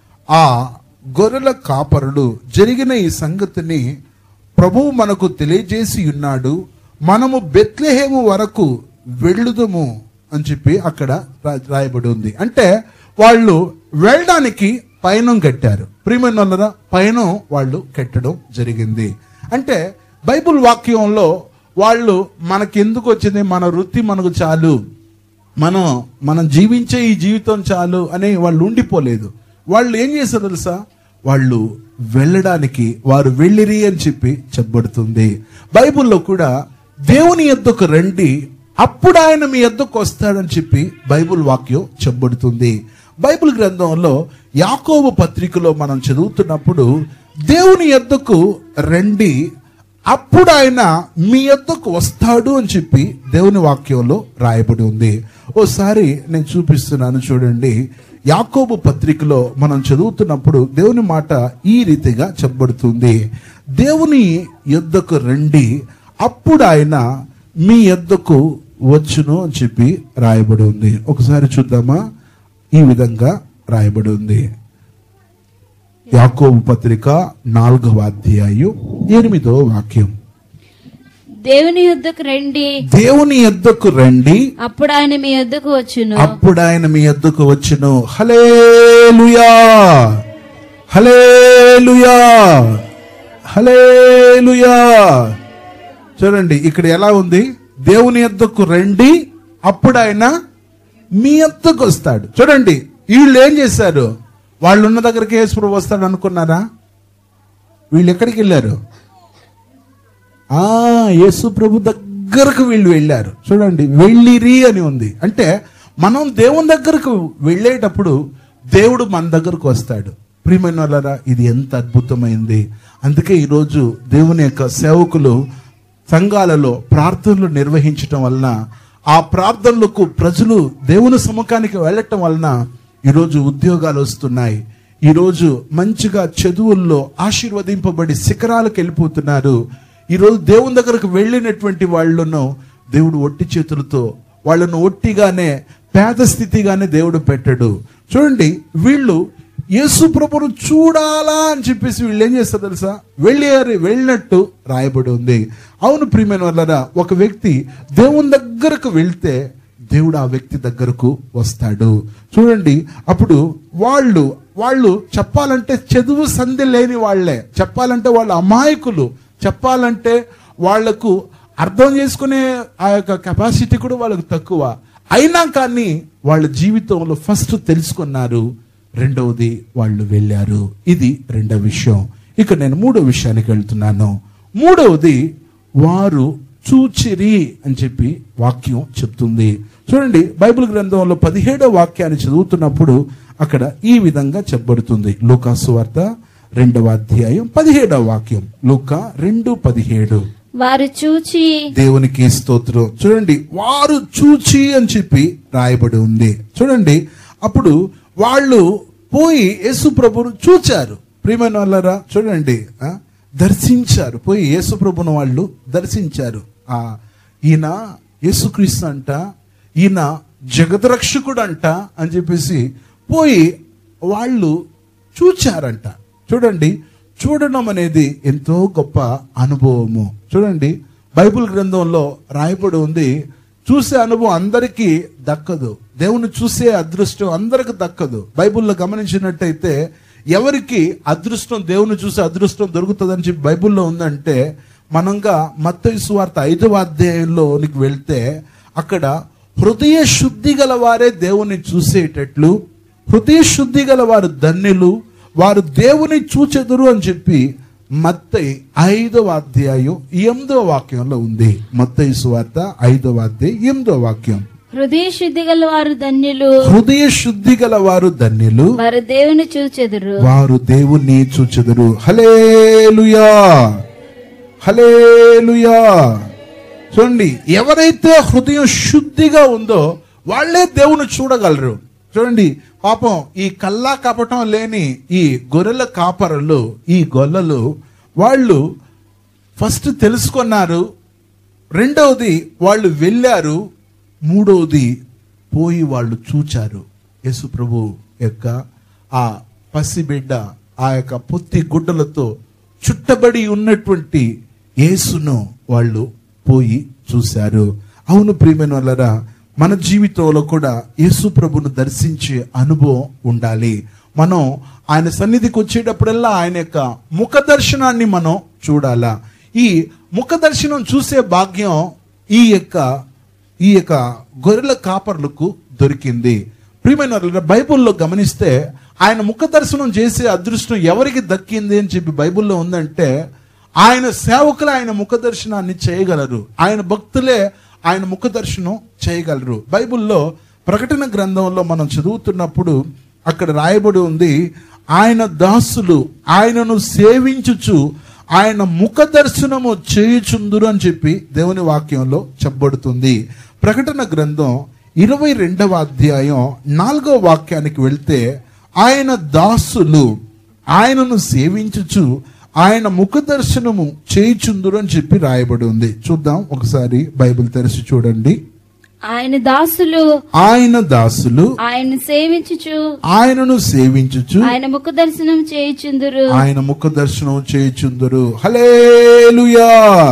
ఆ గొర్రెల కాపరులు జరిగిన ఈ సంగతిని ప్రభువు మనకు తెలియజేసి ఉన్నాడు మనము బెత్లెహేము వరకు వెళ్ళుదము అని చెప్పి అక్కడ రా- రాయబడి ఉంది అంటే వాళ్ళు వెళ్ళడానికి పయనం కట్టారు ప్రియమైన వాళ్ళరా పయనం వాళ్ళు కట్టడం జరిగింది అంటే బైబిల్ వాక్యంలో వాళ్ళు మనకెందుకు వచ్చింది మన వృత్తి మనకు చాలు మనం మనం జీవించే ఈ జీవితం చాలు అని వాళ్ళు ఉండిపోలేదు వాళ్ళు ఏం చేశారు తెలుసా వాళ్ళు వెళ్ళడానికి వారు వెళ్ళిరి అని చెప్పి చెప్పబడుతుంది బైబిల్లో కూడా దేవుని ఎద్దకు రండి అప్పుడు ఆయన మీ ఎద్దకు వస్తాడని చెప్పి బైబిల్ వాక్యం చెప్పబడుతుంది బైబిల్ గ్రంథంలో యాకోబు పత్రికలో మనం చదువుతున్నప్పుడు దేవుని ఎద్దకు రండి అప్పుడు ఆయన మీ యొద్దకు వస్తాడు అని చెప్పి దేవుని వాక్యంలో రాయబడి ఉంది ఓసారి నేను చూపిస్తున్నాను చూడండి యాకోబు పత్రికలో మనం చదువుతున్నప్పుడు దేవుని మాట ఈ రీతిగా చెప్పబడుతుంది దేవుని యొద్దకు రండి అప్పుడు ఆయన మీ యొద్దకు వచ్చును అని చెప్పి రాయబడి ఉంది ఒకసారి చూద్దామా ఈ విధంగా రాయబడి ఉంది యాకోబు పత్రిక నాలుగవ అధ్యాయం ఎనిమిదో వాక్యం దేవుని యొద్దకు రండి దేవుని యొద్దకు రండి అప్పుడు ఆయన మీ యొద్దకు వచ్చును అప్పుడు ఆయన మీ యొద్దకు వచ్చును హలేలుయా హలేలుయా హలేలుయా చూడండి ఇక్కడ ఎలా ఉంది దేవుని యొద్దకు రండి అప్పుడు ఆయన మీ యొద్దకు వస్తాడు చూడండి వీళ్ళు ఏం చేశారు వాళ్ళు ఉన్న దగ్గరికి యేసుప్రభు వస్తాడు అనుకున్నారా వీళ్ళు ఎక్కడికి వెళ్ళారు ఆ యేసు ప్రభు దగ్గరకు వీళ్ళు వెళ్ళారు చూడండి వెళ్ళిరి అని ఉంది అంటే మనం దేవుని దగ్గరకు వెళ్ళేటప్పుడు దేవుడు మన దగ్గరకు వస్తాడు ప్రియమైన వాళ్ళరా ఇది ఎంత అద్భుతమైంది అందుకే ఈరోజు దేవుని యొక్క సేవకులు సంఘాలలో ప్రార్థనలు నిర్వహించటం వలన ఆ ప్రార్థనలకు ప్రజలు దేవుని సముఖానికి వెళ్ళటం వలన ఈరోజు ఉద్యోగాలు వస్తున్నాయి ఈరోజు మంచిగా చదువుల్లో ఆశీర్వదింపబడి శిఖరాలకు వెళ్ళిపోతున్నారు ఈరోజు దేవుని దగ్గరకు వెళ్ళినటువంటి వాళ్ళను దేవుడు ఒట్టి చేతులతో వాళ్ళను ఒట్టిగానే పేద స్థితిగానే దేవుడు పెట్టాడు చూడండి వీళ్ళు యేసు ప్రభును చూడాలా అని చెప్పేసి వీళ్ళు ఏం చేస్తారు తెలుసా వెళ్ళారు వెళ్ళినట్టు రాయబడి ఉంది అవును ప్రియమైన వాళ్ళరా ఒక వ్యక్తి దేవుని దగ్గరకు వెళ్తే దేవుడు ఆ వ్యక్తి దగ్గరకు వస్తాడు చూడండి అప్పుడు వాళ్ళు వాళ్ళు చెప్పాలంటే చదువు సంధి లేని వాళ్ళే చెప్పాలంటే వాళ్ళు అమాయకులు చెప్పాలంటే వాళ్లకు అర్థం చేసుకునే ఆ యొక్క కెపాసిటీ కూడా వాళ్ళకు తక్కువ అయినా కానీ వాళ్ళ జీవితంలో ఫస్ట్ తెలుసుకున్నారు రెండవది వాళ్ళు వెళ్ళారు ఇది రెండవ విషయం ఇక నేను మూడో విషయానికి వెళ్తున్నాను మూడవది వారు చూచిరి అని చెప్పి వాక్యం చెప్తుంది చూడండి బైబిల్ గ్రంథంలో పదిహేడో వాక్యాన్ని చదువుతున్నప్పుడు అక్కడ ఈ విధంగా చెప్పబడుతుంది లూకాసు వార్త రెండవ అధ్యాయం పదిహేడవ వాక్యం లూకా రెండు పదిహేడు వారు చూచి దేవునికి స్తోత్రం చూడండి వారు చూచి అని చెప్పి రాయబడి ఉంది చూడండి అప్పుడు వాళ్ళు పోయి యేసు ప్రభును చూచారు ప్రియమైన వాళ్ళరా చూడండి ఆ, దర్శించారు పోయి యేసు ప్రభును వాళ్ళు దర్శించారు ఆ ఈయన యేసుక్రీస్తు అంట ఈయన జగద్రక్షకుడు అంట అని చెప్పేసి పోయి వాళ్ళు చూచారంట చూడండి చూడడం అనేది ఎంతో గొప్ప అనుభవము చూడండి బైబిల్ గ్రంథంలో రాయబడి ఉంది చూసే అనుభవం అందరికీ దక్కదు దేవుని చూసే అదృష్టం అందరికి దక్కదు బైబిల్లో గమనించినట్టయితే ఎవరికి అదృష్టం దేవుని చూసే అదృష్టం దొరుకుతుందని చెప్పి బైబిల్లో ఉందంటే మనంగా మత్తయి సువార్త ఐదవ అధ్యాయంలోనికి వెళ్తే అక్కడ హృదయ శుద్ధి గల వారే దేవుని చూసేటట్లు హృదయ శుద్ధి గల వారు ధన్యులు వారు దేవుని చూచెదురు అని చెప్పి మత్తయి ఐదవ అధ్యాయం ఎనిమిదవ వాక్యంలో ఉంది మత్తయి సువార్త ఐదవ అధ్యాయం ఎనిమిదవ వాక్యం హృదయ శుద్ధి గల వారు ధన్యులు హృదయ శుద్ధి గల వారు ధన్యులు వారు దేవుని చూచెదురు వారు దేవుణ్ణి చూచెదరు హలేలుయా హలేలుయా చూడండి ఎవరైతే హృదయం శుద్ధిగా ఉందో వాళ్ళే దేవుని చూడగలరు చూడండి పాపం ఈ కల్లా కపటం లేని ఈ గొర్రెల కాపరులు ఈ గొల్లలు వాళ్ళు ఫస్ట్ తెలుసుకున్నారు రెండవది వాళ్ళు వెళ్ళారు మూడవది పోయి వాళ్ళు చూచారు యేసు ప్రభు యొక్క ఆ పసిబిడ్డ ఆ యొక్క పొత్తి గుడ్డలతో చుట్టబడి ఉన్నటువంటి యేసును వాళ్ళు పోయి చూశారు అవును ప్రియమైన వాళ్ళరా మన జీవితంలో కూడా యేసు ప్రభును దర్శించే అనుభవం ఉండాలి మనం ఆయన సన్నిధికి వచ్చేటప్పుడల్లా ఆయన యొక్క ముఖ దర్శనాన్ని మనం చూడాలా ఈ ముఖ దర్శనం చూసే భాగ్యం ఈ యొక్క ఈ యొక్క గొర్రెల కాపర్లకు దొరికింది ప్రియమైన వారులారా, బైబిల్లో గమనిస్తే ఆయన ముఖ దర్శనం చేసే అదృష్టం ఎవరికి దక్కింది అని చెప్పి బైబిల్లో ఉందంటే ఆయన సేవకులే ఆయన ముఖ దర్శనాన్ని చేయగలరు ఆయన భక్తులే ఆయన ముఖ దర్శనం చేయగలరు బైబిల్లో ప్రకటన గ్రంథంలో మనం చదువుతున్నప్పుడు అక్కడ రాయబడి ఉంది ఆయన దాసులు ఆయనను సేవించుచు ఆయన ముఖ దర్శనము చేయుచుందురు అని చెప్పి దేవుని వాక్యంలో చెప్పబడుతుంది ప్రకటన గ్రంథం ఇరవై రెండవ అధ్యాయం నాలుగో వాక్యానికి వెళ్తే ఆయన దాసులు ఆయనను సేవించుచు ఆయన ముఖ దర్శనము చేయుచుందురు అని చెప్పి రాయబడి ఉంది చూద్దాం ఒకసారి బైబిల్ తెరిచి చూడండి ఆయన దాసులు ఆయన దాసులు ఆయన సేవించుచు ఆయనను సేవించుచు ఆయన ముఖ దర్శనం చేయుచుందురు ఆయన ముఖ దర్శనం చేయుచుందరు హలేలుయా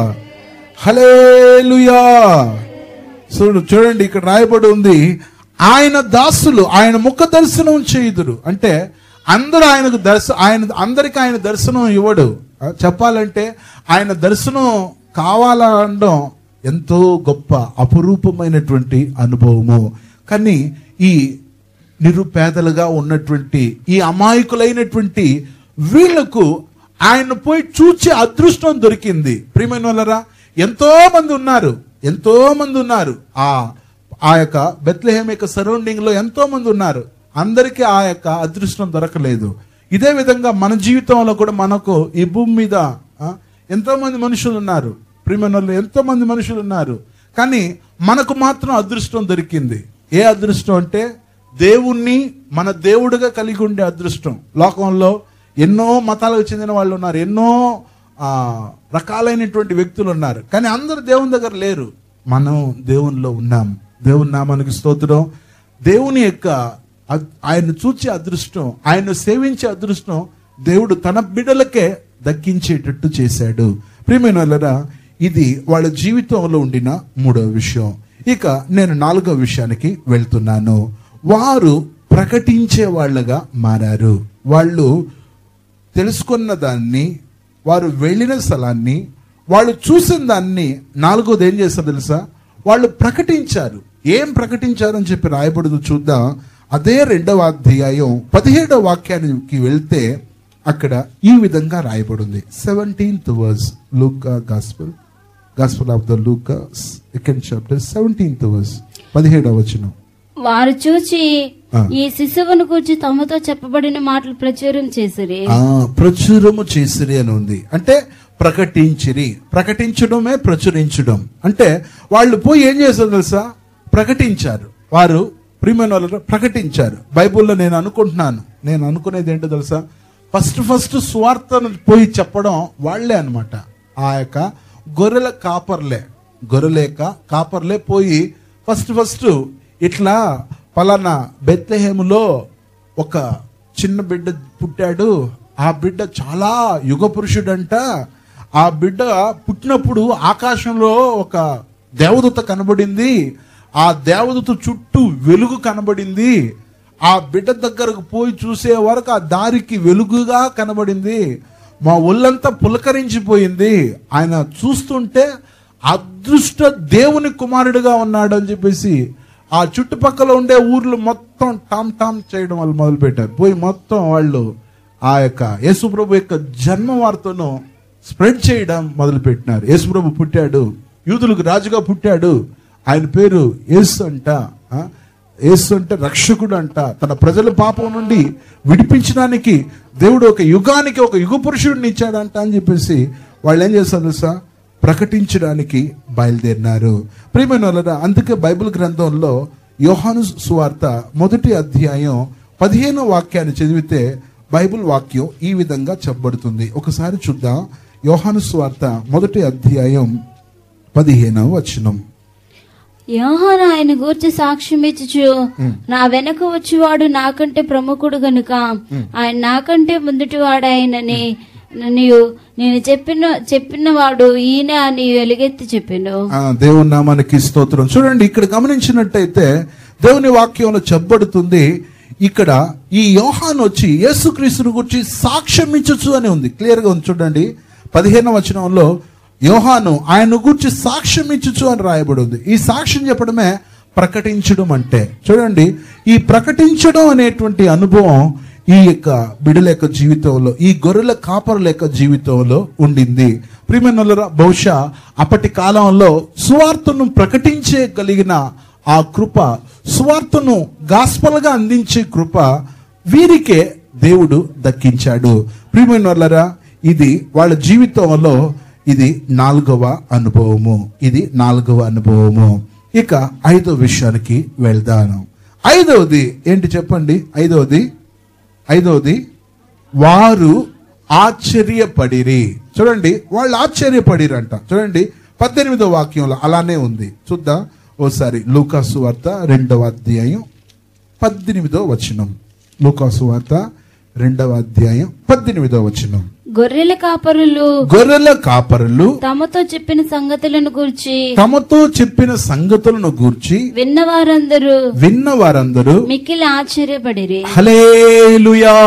హలేలుయా చూడు చూడండి ఇక్కడ రాయబడి ఉంది ఆయన దాసులు ఆయన ముఖ దర్శనం చేయుదురు అంటే అందరూ ఆయనకు దర్శ ఆయన అందరికి ఆయన దర్శనం ఇవ్వడు ఆ, చెప్పాలంటే ఆయన దర్శనం కావాలనడం ఎంతో గొప్ప అపురూపమైనటువంటి అనుభవము కానీ ఈ నిరుపేదలుగా ఉన్నటువంటి ఈ అమాయకులైనటువంటి వీళ్లకు ఆయన పోయి చూచే అదృష్టం దొరికింది ప్రియమైన వాళ్ళరా ఎంతో మంది ఉన్నారు ఎంతో మంది ఉన్నారు ఆ ఆ యొక్క బెత్లహేమ్ యొక్క సరౌండింగ్ లో ఎంతో మంది ఉన్నారు అందరికీ ఆ యొక్క అదృష్టం దొరకలేదు ఇదే విధంగా మన జీవితంలో కూడా మనకు ఈ భూమి మీద ఆ, ఎంతో మంది మనుషులు ఉన్నారు ప్రియమైన వాళ్ళు ఎంతో మంది మనుషులు ఉన్నారు కానీ మనకు మాత్రం అదృష్టం దొరికింది ఏ అదృష్టం అంటే దేవుణ్ణి మన దేవుడిగా కలిగి ఉండే అదృష్టం లోకంలో ఎన్నో మతాలకు చెందిన వాళ్ళు ఉన్నారు ఎన్నో ఆ, రకాలైనటువంటి వ్యక్తులు ఉన్నారు కానీ అందరు దేవుని దగ్గర లేరు మనం దేవునిలో ఉన్నాం దేవుని నామానికి స్తోత్రం దేవుని యొక్క అద్- ఆయన చూచే అదృష్టం ఆయన సేవించే అదృష్టం దేవుడు తన బిడ్డలకే దక్కించేటట్టు చేశాడు ప్రియమైన వాళ్ళరా ఇది వాళ్ళ జీవితంలో ఉండిన మూడవ విషయం ఇక నేను నాలుగవ విషయానికి వెళ్తున్నాను వారు ప్రకటించే వాళ్ళగా మారారు వాళ్ళు తెలుసుకున్న దాన్ని వారు వెళ్ళిన స్థలాన్ని వాళ్ళు చూసిన దాన్ని నాలుగోది ఏం చేస్తారు తెలుసా వాళ్ళు ప్రకటించారు ఏం ప్రకటించారని చెప్పి రాయబడదు చూద్దాం అదే రెండవ అధ్యాయం పదిహేడవ వాక్యానికి వెళ్తే అక్కడ ఈ విధంగా రాయబడింది seventeenth verse Luka gospel gospel of the Luka second chapter seventeenth verse పదిహేడవ వచనం వారు చూచి ఆ. ఈ శిశువును కూర్చి తమతో చెప్పబడిన మాటలు ప్రచురం చేసిరి ఆ ప్రచురము చేసిరి అని ఉంది అంటే ప్రకటించిరి ప్రకటించడమే ప్రచురించడం అంటే వాళ్ళు పోయి ఏం చేశారు తెలుసా ప్రకటించారు వారు ప్రియమైన వాళ్ళు ప్రకటించారు బైబిల్లో నేను అనుకుంటున్నాను నేను అనుకునేది ఏంటో తెలుసా ఫస్ట్ ఫస్ట్ స్వార్థను పోయి చెప్పడం వాళ్ళే అన్నమాట ఆ యొక్క గొర్రెల కాపర్లే గొర్రెలేక కాపర్లే పోయి ఫస్ట్ ఫస్ట్ ఇట్లా పలానా బెత్లెహేములో ఒక చిన్న బిడ్డ పుట్టాడు ఆ బిడ్డ చాలా యుగ పురుషుడంట ఆ బిడ్డ పుట్టినప్పుడు ఆకాశంలో ఒక దేవదూత కనబడింది ఆ దేవదూత చుట్టూ వెలుగు కనబడింది ఆ బిడ్డ దగ్గరకు పోయి చూసే వరకు ఆ దారికి వెలుగుగా కనబడింది మా ఒళ్ళంతా పులకరించిపోయింది ఆయన చూస్తుంటే అదృష్ట దేవుని కుమారుడిగా ఉన్నాడు అని చెప్పేసి ఆ చుట్టుపక్కల ఉండే ఊర్లు మొత్తం టామ్ టామ్ చేయడం వాళ్ళు మొదలు పెట్టారు పోయి మొత్తం వాళ్ళు ఆ యొక్క యేసుప్రభు యొక్క జన్మ వార్తను స్ప్రెడ్ చేయడం మొదలు పెట్టినారు యేసుప్రభు పుట్టాడు యూదులకు రాజుగా పుట్టాడు ఆయన పేరు యేసు అంట ఆ? యేసు అంటే రక్షకుడు అంట తన ప్రజల పాపం నుండి విడిపించడానికి దేవుడు ఒక యుగానికి ఒక యుగ పురుషుడిని ఇచ్చాడంట అని చెప్పేసి వాళ్ళు ఏం చేస్తారు తెలుసా ప్రకటించడానికి బయలుదేరినారు ప్రియమైన వాళ్ళరా అందుకే బైబిల్ గ్రంథంలో యోహాను సువార్త మొదటి అధ్యాయం పదిహేనో వాక్యాన్ని చదివితే బైబిల్ వాక్యం ఈ విధంగా చెప్పబడుతుంది ఒకసారి చూద్దాం యోహాను సువార్త మొదటి అధ్యాయం పదిహేనవ వచనం యోహాను ఆయన గూర్చి సాక్ష్యం ఇచ్చుచు నా వెనక వచ్చేవాడు నాకంటే ప్రముఖుడు గనుక ఆయన నాకంటే ముందుటి వాడు ఆయనని నీవు నేను చెప్పిన చెప్పిన వాడు ఈయన అని ఎలుగెత్తి చెప్పాను ఆ, దేవుని నామానికి స్తోత్రం చూడండి ఇక్కడ గమనించినట్టయితే దేవుని వాక్యంలో చెప్పబడుతుంది ఇక్కడ ఈ యోహాన్ వచ్చి యేసుక్రీస్తుని గురించి సాక్ష్యం ఇచ్చచ్చు అని ఉంది క్లియర్ గా ఉంది చూడండి పదిహేను వచనంలో యోహాను ఆయన గురించి సాక్ష్యం ఇచ్చచ్చు అని రాయబడి ఉంది ఈ సాక్ష్యం చెప్పడమే ప్రకటించడం అంటే చూడండి ఈ ప్రకటించడం అనేటువంటి అనుభవం ఈ యొక్క బిడల యొక్క జీవితంలో ఈ గొర్రెల కాపరుల యొక్క జీవితంలో ఉండింది ప్రియమైనరా బహుశా అప్పటి కాలంలో సువార్తను ప్రకటించగలిగిన ఆ కృప సువార్తను గాస్పల్గా అందించే కృప వీరికే దేవుడు దక్కించాడు ప్రియమైనరా ఇది వాళ్ళ జీవితంలో ఇది నాలుగవ అనుభవము ఇది నాలుగవ అనుభవము ఇక ఐదో విషయానికి వెళ్దాను ఐదవది ఏంటి చెప్పండి ఐదవది ఐదవది వారు ఆశ్చర్యపడిరి చూడండి వాళ్ళు ఆశ్చర్యపడిరంట చూడండి పద్దెనిమిదో వాక్యంలో అలానే ఉంది చూద్దాం ఓసారి లూకాసు వార్త రెండవ అధ్యాయం పద్దెనిమిదో వచనం లూకాసు వార్త రెండవ అధ్యాయం పద్దెనిమిదో వచనం గొర్రెల కాపరులు గొర్రెల కాపరులు తమతో చెప్పిన సంగతులను గూర్చి తమతో చెప్పిన సంగతులను గూర్చి విన్న వారందరూ విన్న వారందరూ మిక్కిలి ఆశ్చర్యపడిరి హలేలుయా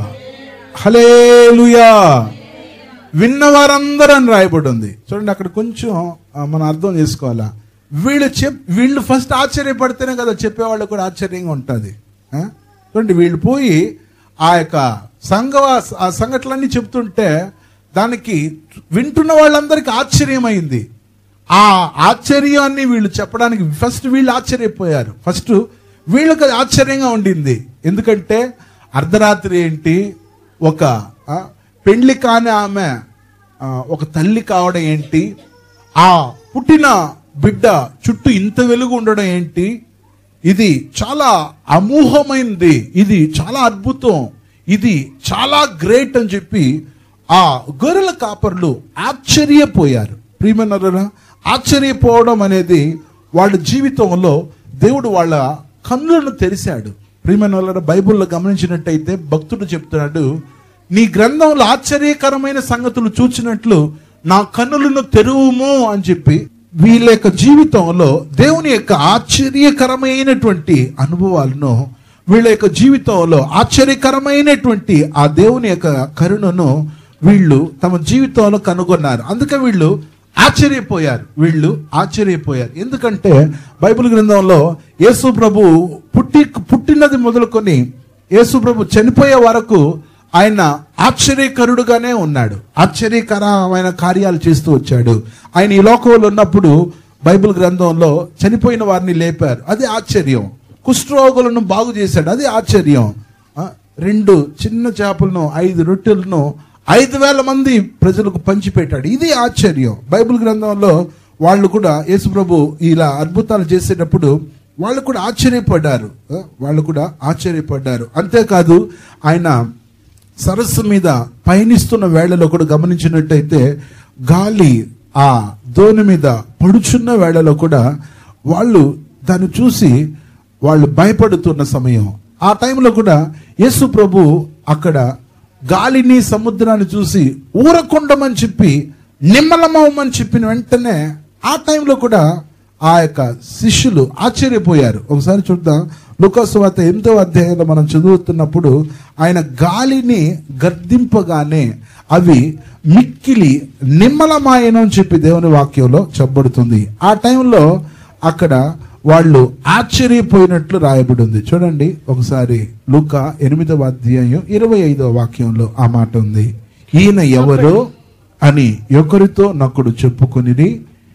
హలేలుయా విన్న వారందరూ అని రాయబడి ఉంది చూడండి అక్కడ కొంచెం ఆ, మనం అర్థం చేసుకోవాలా వీళ్ళు చెప్ వీళ్ళు ఫస్ట్ ఆశ్చర్యపడితేనే కదా చెప్పేవాళ్ళు కూడా ఆశ్చర్యంగా ఉంటుంది ఆ? చూడండి వీళ్ళు పోయి ఆ యొక్క సంఘ ఆ సంఘటనలన్నీ చెప్తుంటే దానికి వింటున్న వాళ్ళందరికీ ఆశ్చర్యమైంది ఆ ఆశ్చర్యాన్ని వీళ్ళు చెప్పడానికి ఫస్ట్ వీళ్ళు ఆశ్చర్యపోయారు ఫస్ట్ వీళ్ళకి అది ఆశ్చర్యంగా ఉండింది ఎందుకంటే అర్ధరాత్రి ఏంటి ఒక ఆ, పెండ్లి కాని ఆమె ఆ, ఒక తల్లి కావడం ఏంటి ఆ పుట్టిన బిడ్డ చుట్టూ ఇంత వెలుగు ఉండడం ఏంటి ఇది చాలా అమూహమైనది ఇది చాలా అద్భుతం ఇది చాలా గ్రేట్ అని చెప్పి ఆ గొర్రెల కాపర్లు ఆశ్చర్యపోయారు ప్రియమన్నారా ఆశ్చర్యపోవడం అనేది వాళ్ళ జీవితంలో దేవుడు వాళ్ళ కన్నులను తెరిశాడు ప్రియమైన వాళ్ళ బైబిల్లో గమనించినట్టయితే భక్తుడు చెప్తున్నాడు నీ గ్రంథంలో ఆశ్చర్యకరమైన సంగతులు చూచినట్లు నా కన్నులను తెరువుము అని చెప్పి వీళ్ళ యొక్క జీవితంలో దేవుని యొక్క ఆశ్చర్యకరమైనటువంటి అనుభవాలను వీళ్ళ యొక్క జీవితంలో ఆశ్చర్యకరమైనటువంటి ఆ దేవుని యొక్క కరుణను వీళ్ళు తమ జీవితంలో కనుగొన్నారు అందుకే వీళ్ళు ఆశ్చర్యపోయారు వీళ్ళు ఆశ్చర్యపోయారు ఎందుకంటే బైబిల్ గ్రంథంలో యేసు ప్రభు పుట్టి పుట్టినది మొదలుకొని యేసు ప్రభు చనిపోయే వరకు ఆయన ఆశ్చర్యకరుడుగానే ఉన్నాడు ఆశ్చర్యకరమైన కార్యాలు చేస్తూ వచ్చాడు ఆయన ఈ లోకంలో ఉన్నప్పుడు బైబిల్ గ్రంథంలో చనిపోయిన వారిని లేపారు అది ఆశ్చర్యం కుష్ఠరోగులను బాగు చేశాడు అది ఆశ్చర్యం ఆ, రెండు చిన్న చేపలను ఐదు రొట్టెలను ఐదు వేల మంది ప్రజలకు పంచిపెట్టాడు ఇది ఆశ్చర్యం బైబిల్ గ్రంథంలో వాళ్ళు కూడా యేసుప్రభు ఇలా అద్భుతాలు చేసేటప్పుడు వాళ్ళు కూడా ఆశ్చర్యపడ్డారు ఆ, వాళ్ళు కూడా ఆశ్చర్యపడ్డారు అంతేకాదు ఆయన సరస్సు మీద పయనిస్తున్న వేళలో కూడా గమనించినట్టయితే గాలి ఆ దోణి మీద పడుచున్న వేళలో కూడా వాళ్ళు దాన్ని చూసి వాళ్ళు భయపడుతున్న సమయం ఆ టైంలో కూడా యేసు ప్రభు అక్కడ గాలిని సముద్రాన్ని చూసి ఊరకుండమని చెప్పి నిమ్మలమవమని చెప్పిన వెంటనే ఆ టైంలో కూడా ఆ యొక్క శిష్యులు ఆశ్చర్యపోయారు ఒకసారి చూద్దాం లుకాసువాత ఎనిమిదో అధ్యాయంలో మనం చదువుతున్నప్పుడు ఆయన గాలిని గర్దింపగానే అవి మిక్కిలి నిమ్మలమాయను అని చెప్పి దేవుని వాక్యంలో చెప్పబడుతుంది ఆ టైంలో అక్కడ వాళ్ళు ఆశ్చర్యపోయినట్లు రాయబడి ఉంది చూడండి ఒకసారి లూకా ఎనిమిదవ అధ్యాయం ఇరవై ఐదవ వాక్యంలో ఆ మాట ఉంది ఈయన ఎవరో అని ఒకరితో నొకడు చెప్పుకుని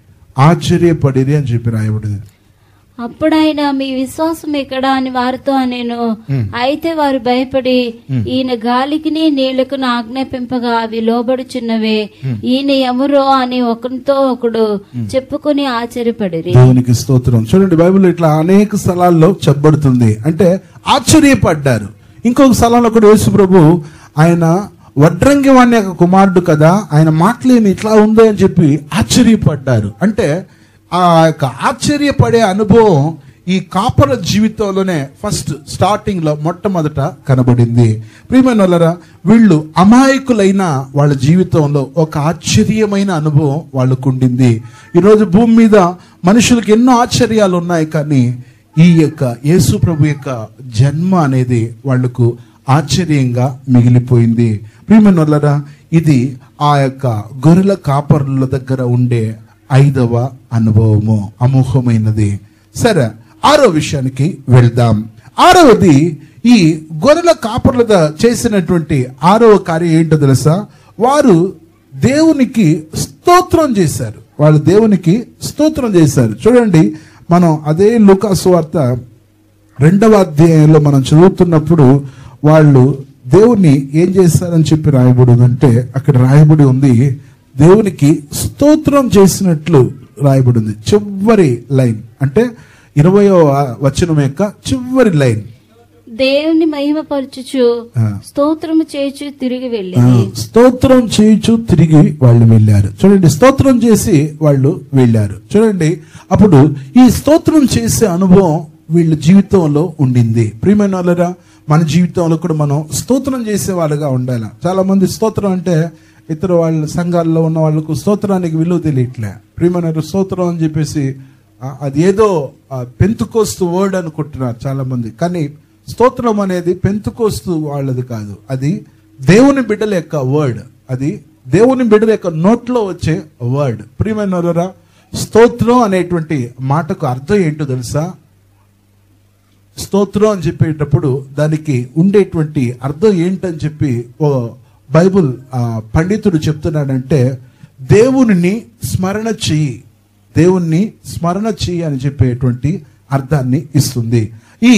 ఆశ్చర్యపడిరి అని చెప్పి రాయబడింది అప్పుడైనా మీ విశ్వాసం ఎక్కడా అని వారితో నేను అయితే వారు భయపడి ఈయన గాలికిని నీళ్లకును ఆజ్ఞాపింపగా అవి లోబడుచున్నవే ఈయన ఎవరో అని ఒకరితో ఒకడు చెప్పుకొని ఆశ్చర్యపడిరి దేవునికి స్తోత్రం చూడండి బైబిల్ ఇట్లా అనేక స్థలాల్లో చెప్పబడుతుంది అంటే ఆశ్చర్యపడ్డారు ఇంకొక స్థలంలో కూడా యేసు ప్రభు ఆయన వడ్రంగి వాణి యొక్క కుమారుడు కదా ఆయన మాటలేని ఇట్లా ఉందో అని చెప్పి ఆశ్చర్యపడ్డారు అంటే ఆ యొక్క ఆశ్చర్యపడే అనుభవం ఈ కాపర జీవితంలోనే ఫస్ట్ స్టార్టింగ్ లో మొట్టమొదట కనబడింది ప్రియమైన వాళ్ళరా వీళ్ళు అమాయకులైన వాళ్ళ జీవితంలో ఒక ఆశ్చర్యమైన అనుభవం వాళ్ళకు ఉండింది ఈరోజు భూమి మీద మనుషులకు ఎన్నో ఆశ్చర్యాలు ఉన్నాయి కానీ ఈ యొక్క యేసు ప్రభు యొక్క జన్మ అనేది వాళ్లకు ఆశ్చర్యంగా మిగిలిపోయింది ప్రియమైన వాళ్ళరా ఇది ఆ యొక్క గొర్రెల కాపరుల దగ్గర ఉండే ఐదవ అనుభవము అమోఘమైనది సరే ఆరో విషయానికి వెళ్దాం ఆరవది ఈ గొర్రెల కాపర్ల ద- చేసినటువంటి ఆరవ కార్యం ఏంటో తెలుసా వారు దేవునికి స్తోత్రం చేశారు వాళ్ళు దేవునికి స్తోత్రం చేశారు చూడండి మనం అదే లూకాసు వార్త రెండవ అధ్యాయంలో మనం చదువుతున్నప్పుడు వాళ్ళు దేవుని ఏం చేస్తారని చెప్పి రాయబడి ఉందంటే అక్కడ రాయబడి ఉంది దేవునికి స్తోత్రం చేసినట్లు రాయబడి ఉంది చివరి లైన్ అంటే ఇరవయో వచనం యొక్క చివరి లైన్ దేవుని మహిమపరచుచు ఆ. స్తోత్రము చేయుచు తిరిగి ఆ, వెళ్ళి స్తోత్రం చేయుచు తిరిగి వాళ్ళు వెళ్ళారు చూడండి స్తోత్రం చేసి వాళ్ళు వెళ్ళారు చూడండి అప్పుడు ఈ స్తోత్రం చేసే అనుభవం వీళ్ళ జీవితంలో ఉండింది ప్రియమైన వాళ్ళరా మన జీవితంలో కూడా మనం స్తోత్రం చేసే వాళ్ళుగా ఉండాలి చాలా మంది స్తోత్రం అంటే ఇతర వాళ్ళ సంఘాల్లో ఉన్న వాళ్ళకు స్తోత్రానికి విలువ తెలియట్లే ప్రియమైన వారు స్తోత్రం అని చెప్పేసి ఆ, అది ఏదో పెంతుకోస్తు వర్డ్ అనుకుంటున్నారు చాలా మంది కానీ స్తోత్రం అనేది పెంతుకోస్తు వాళ్ళది కాదు అది దేవుని బిడ్డల యొక్క వర్డ్ అది దేవుని బిడ్డల యొక్క నోట్లో వచ్చే వర్డ్ ప్రియమైన వారులారా, స్తోత్రం అనేటువంటి మాటకు అర్థం ఏంటో తెలుసా స్తోత్రం అని చెప్పేటప్పుడు దానికి ఉండేటువంటి అర్థం ఏంటని చెప్పి ఓ బైబుల్ ఆ, పండితుడు చెప్తున్నాడంటే దేవునిని స్మరణ చెయ్యి దేవుణ్ణి స్మరణ చెయ్యి అని చెప్పేటువంటి అర్థాన్ని ఇస్తుంది ఈ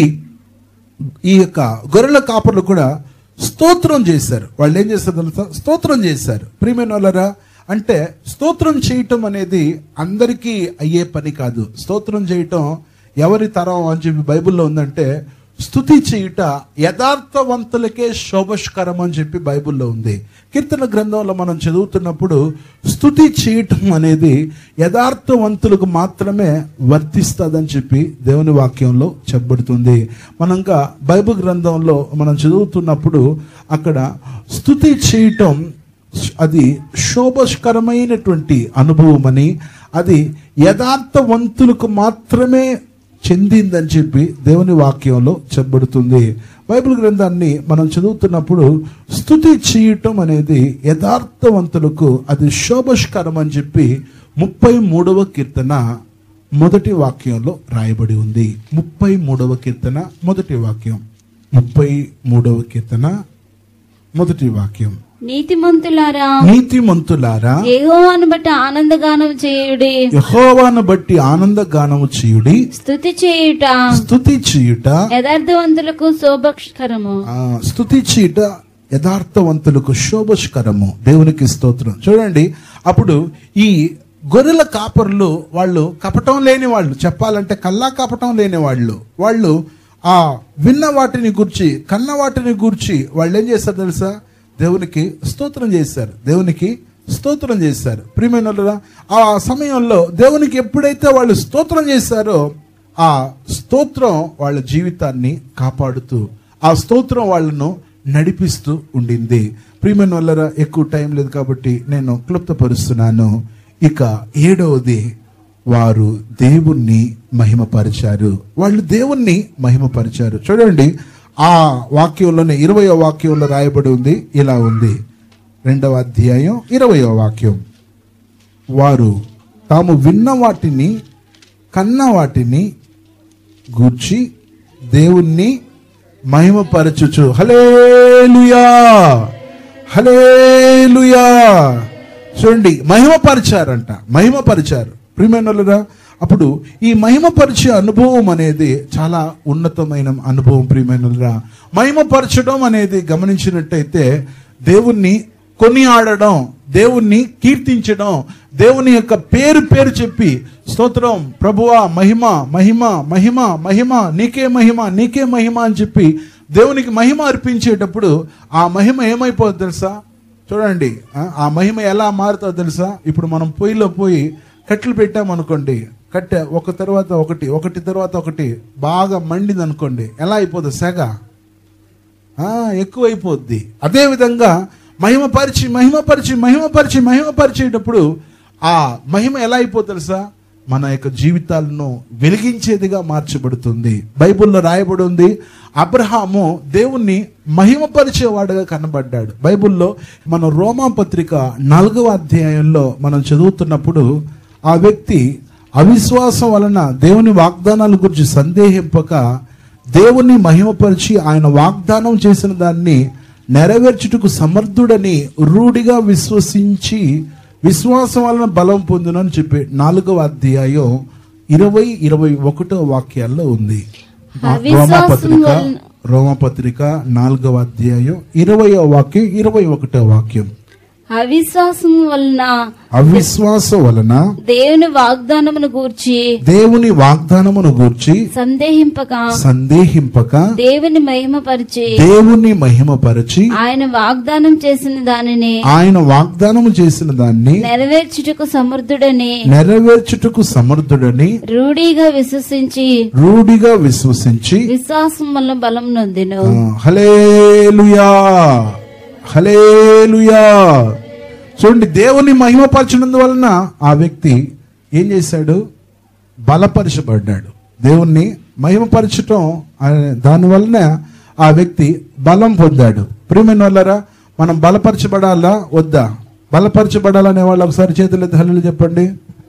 ఈ యొక్క గొర్రెల కాపర్లు కూడా స్తోత్రం చేశారు వాళ్ళు ఏం చేస్తారు తెలుసా స్తోత్రం చేశారు ప్రియమైన వాళ్ళరా అంటే స్తోత్రం చేయటం అనేది అందరికీ అయ్యే పని కాదు స్తోత్రం చేయటం ఎవరి తరం అని చెప్పి బైబిల్లో ఉందంటే స్థుతి చేయుట యథార్థవంతులకే శోభస్కరం అని చెప్పి బైబిల్లో ఉంది కీర్తన గ్రంథంలో మనం చదువుతున్నప్పుడు స్థుతి చేయటం అనేది యథార్థవంతులకు మాత్రమే వర్తిస్తుందని చెప్పి దేవుని వాక్యంలో చెప్పబడుతుంది మనంగా బైబిల్ గ్రంథంలో మనం చదువుతున్నప్పుడు అక్కడ స్థుతి చేయటం అది శోభస్కరమైనటువంటి అనుభవం అని అది యథార్థవంతులకు మాత్రమే చెందిందని చెప్పి దేవుని వాక్యంలో చెప్పబడుతుంది బైబిల్ గ్రంథాన్ని మనం చదువుతున్నప్పుడు స్థుతి చేయటం అనేది యథార్థవంతులకు అది శోభస్కరం అని చెప్పి ముప్పై మూడవ కీర్తన మొదటి వాక్యంలో రాయబడి ఉంది ముప్పై మూడవ కీర్తన మొదటి వాక్యం ముప్పై మూడవ కీర్తన మొదటి వాక్యం నీతిమంతులారా నీతిమంతులారా యెహోవాను బట్టి ఆనందగానం చేయుడి యహోవాను బట్టి ఆనందగానము చేయుడి స్తుతి చేయుట స్థుతి చేయుట యథార్థవంతులకు శోభకరము ఆ, స్థుతి చేయుట యథార్థవంతులకు శోభస్కరము దేవునికి స్తోత్రం చూడండి అప్పుడు ఈ గొర్రెల కాపరులు వాళ్ళు కపటం లేని వాళ్ళు చెప్పాలంటే కల్లా కపటం లేని వాళ్ళు వాళ్ళు ఆ విన్న వాటిని గురించి కన్న వాటిని గురించి వాళ్ళు ఏం చేస్తారు తెలుసా దేవునికి స్తోత్రం చేశారు దేవునికి స్తోత్రం చేశారు ప్రియమైన వాళ్ళురా, ఆ సమయంలో దేవునికి ఎప్పుడైతే వాళ్ళు స్తోత్రం చేశారో ఆ స్తోత్రం వాళ్ళ జీవితాన్ని కాపాడుతూ ఆ స్తోత్రం వాళ్ళను నడిపిస్తూ ఉండింది ప్రియమైన వల్లరా ఎక్కువ టైం లేదు కాబట్టి నేను క్లుప్తపరుస్తున్నాను ఇక ఏడవది వారు దేవుణ్ణి మహిమపరిచారు వాళ్ళు దేవుణ్ణి మహిమపరిచారు చూడండి ఆ వాక్యంలోనే ఇరవయో వాక్యంలో రాయబడి ఉంది ఇలా ఉంది రెండవ అధ్యాయం ఇరవయో వాక్యం వారు తాము విన్న వాటిని కన్న వాటిని గూర్చి దేవుణ్ణి మహిమపరచుచు హలేలుయా హలేలుయా చూడండి మహిమపరిచారంట మహిమపరిచారు ప్రియమైనరా అప్పుడు ఈ మహిమపరిచే అనుభవం అనేది చాలా ఉన్నతమైన అనుభవం ప్రియమైనరా మహిమపరచడం అనేది గమనించినట్టయితే దేవుణ్ణి కొనియాడడం దేవుణ్ణి కీర్తించడం దేవుని యొక్క పేరు పేరు చెప్పి స్తోత్రం ప్రభువా మహిమ మహిమ మహిమ మహిమ నీకే మహిమ నీకే మహిమ అని చెప్పి దేవునికి మహిమ అర్పించేటప్పుడు ఆ మహిమ ఏమైపోతుంది తెలుసా చూడండి ఆ, ఆ మహిమ ఎలా మారుతుందో తెలుసా ఇప్పుడు మనం పొయ్యిలో పోయి కట్టెలు పెట్టామనుకోండి కట్టె ఒక తర్వాత ఒకటి ఒకటి తర్వాత ఒకటి బాగా మండింది అనుకోండి ఎలా అయిపోతుంది సెగ ఆ, ఎక్కువైపోద్ది అదే విధంగా మహిమపరిచి మహిమపరిచి మహిమపరిచి మహిమపరిచేటప్పుడు ఆ మహిమ ఎలా అయిపోతుంది తెలుసా మన యొక్క జీవితాలను వెలిగించేదిగా మార్చబడుతుంది బైబిల్లో రాయబడి ఉంది అబ్రహాము దేవుణ్ణి మహిమపరిచేవాడుగా కనబడ్డాడు బైబిల్లో మన రోమా పత్రిక నాలుగవ అధ్యాయంలో మనం చదువుతున్నప్పుడు ఆ వ్యక్తి అవిశ్వాసం వలన దేవుని వాగ్దానాల గురించి సందేహింపక దేవుని మహిమపరిచి ఆయన వాగ్దానం చేసిన దాన్ని నెరవేర్చుటకు సమర్థుడని రూఢిగా విశ్వసించి విశ్వాసం వలన బలం పొందునని చెప్పి నాలుగవ అధ్యాయం ఇరవై ఇరవై ఒకటో వాక్యాల్లో ఉంది అవిశ్వాసం రోమపత్రిక వలన- రోమపత్రిక నాలుగవ అధ్యాయం ఇరవయో వాక్యం ఇరవై ఒకటో వాక్యం అవిశ్వాసం వలన అవిశ్వాసం వలన దేవుని వాగ్దానమును గూర్చి దేవుని వాగ్దానమును గూర్చి సందేహింపక సందేహింపక దేవుని మహిమపరిచి దేవుని మహిమపరచి ఆయన వాగ్దానం చేసిన దానిని ఆయన వాగ్దానము చేసిన దాన్ని నెరవేర్చుటకు సమర్థుడని నెరవేర్చుటకు సమర్థుడని రూఢిగా విశ్వసించి రూఢిగా విశ్వసించి విశ్వాసం వలన బలం నొందిను ఆ, హలేలుయా హలేలుయా చూడండి దేవుని మహిమపరచడం వలన ఆ వ్యక్తి ఏం చేశాడు బలపరచబడ్డాడు దేవుణ్ణి మహిమపరచటం అనే- దాని వలన ఆ వ్యక్తి బలం పొందాడు ప్రియమైన వాళ్ళరా మనం బలపరచబడాలా వద్దా బలపరచబడాలనే వాళ్ళు ఒకసారి చేతులు ఎత్తి హల్లు చెప్పండి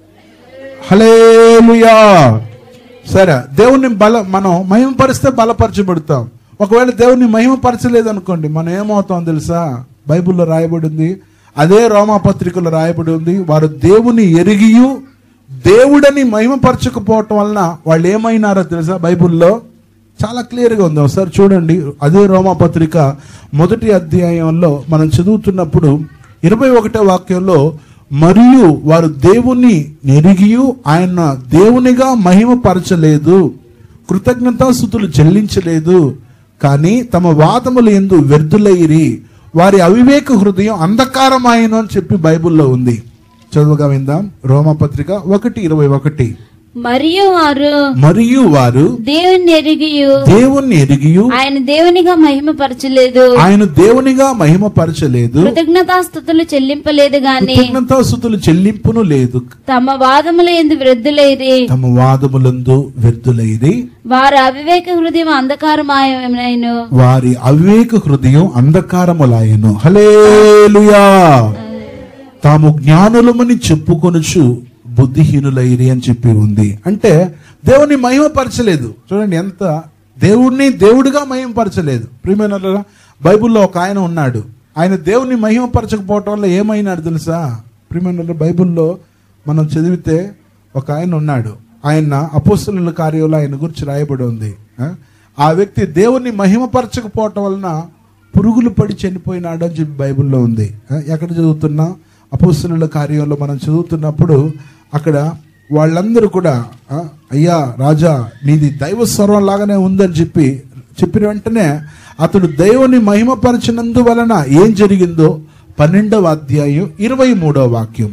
హలేలుయా సరే దేవుణ్ణి బల మనం మహిమపరిస్తే బలపరచబడతాం ఒకవేళ దేవుణ్ణి మహిమపరచలేదు అనుకోండి మనం ఏమవుతాం తెలుసా బైబిల్లో రాయబడి ఉంది అదే రోమా పత్రికలో రాయబడి ఉంది వారు దేవుని ఎరిగియు దేవుడని మహిమపరచకపోవటం వలన వాళ్ళు ఏమైనారో తెలుసా బైబిల్లో చాలా క్లియర్గా ఉంది ఒకసారి చూడండి అదే రోమా పత్రిక మొదటి అధ్యాయంలో మనం చదువుతున్నప్పుడు ఇరవై ఒకటో వాక్యంలో మరియు వారు దేవుని నెరిగియు ఆయన దేవునిగా మహిమపరచలేదు కృతజ్ఞతాస్థుతులు చెల్లించలేదు కానీ తమ వాదములు ఎందు వ్యర్థులైరి వారి అవివేక హృదయం అంధకారమాయను అని చెప్పి బైబిల్లో ఉంది చదువుగా విందాం రోమపత్రిక ఒకటి ఇరవై ఒకటి మరియు వారు మరియు వారు దేవుని ఎరిగియు దేవుణ్ణి ఎరిగియు ఆయన దేవునిగా మహిమపరచలేదు ఆయన దేవునిగా మహిమపరచలేదు కృతజ్ఞతాస్థుతులు చెల్లింపలేదు గాని కృతజ్ఞతాసుతులు చెల్లింపును లేదు తమ వాదముల ఎందు వృద్ధులైరి తమ వాదములందు వ్యర్థులైరి వారి అవివేక హృదయం అంధకారమాయమైనను వారి అవివేక హృదయం అంధకారములాయను హలేలుయా తాము జ్ఞానులమని చెప్పుకొనుచు బుద్ధిహీనులైరి అని చెప్పి ఉంది అంటే దేవుని మహిమపరచలేదు చూడండి ఎంత దేవుణ్ణి దేవుడిగా మహిమపరచలేదు ప్రియమైన వాళ్ళారా, బైబిల్లో ఒక ఆయన ఉన్నాడు ఆయన దేవుని మహిమపరచకపోవటం వల్ల ఏమైనాడు తెలుసా ప్రియమైన వాళ్ళారా, బైబిల్లో మనం చదివితే ఒక ఆయన ఉన్నాడు ఆయన అపోస్తుల కార్యంలో ఆయన గురించి రాయబడి ఉంది ఆ? ఆ వ్యక్తి దేవుని మహిమపరచకపోవటం వలన పురుగులు పడి చనిపోయినాడు అని చెప్పి బైబిల్లో ఉంది ఆ, ఎక్కడ చదువుతున్నా అపోస్తుల కార్యంలో మనం చదువుతున్నప్పుడు అక్కడ వాళ్ళందరూ కూడా ఆ, అయ్యా రాజా నీది దైవ స్వరం లాగానే ఉందని చెప్పి చెప్పిన వెంటనే అతడు దేవుని మహిమపరచినందు వలన ఏం జరిగిందో పన్నెండవ అధ్యాయం ఇరవై మూడవ వాక్యం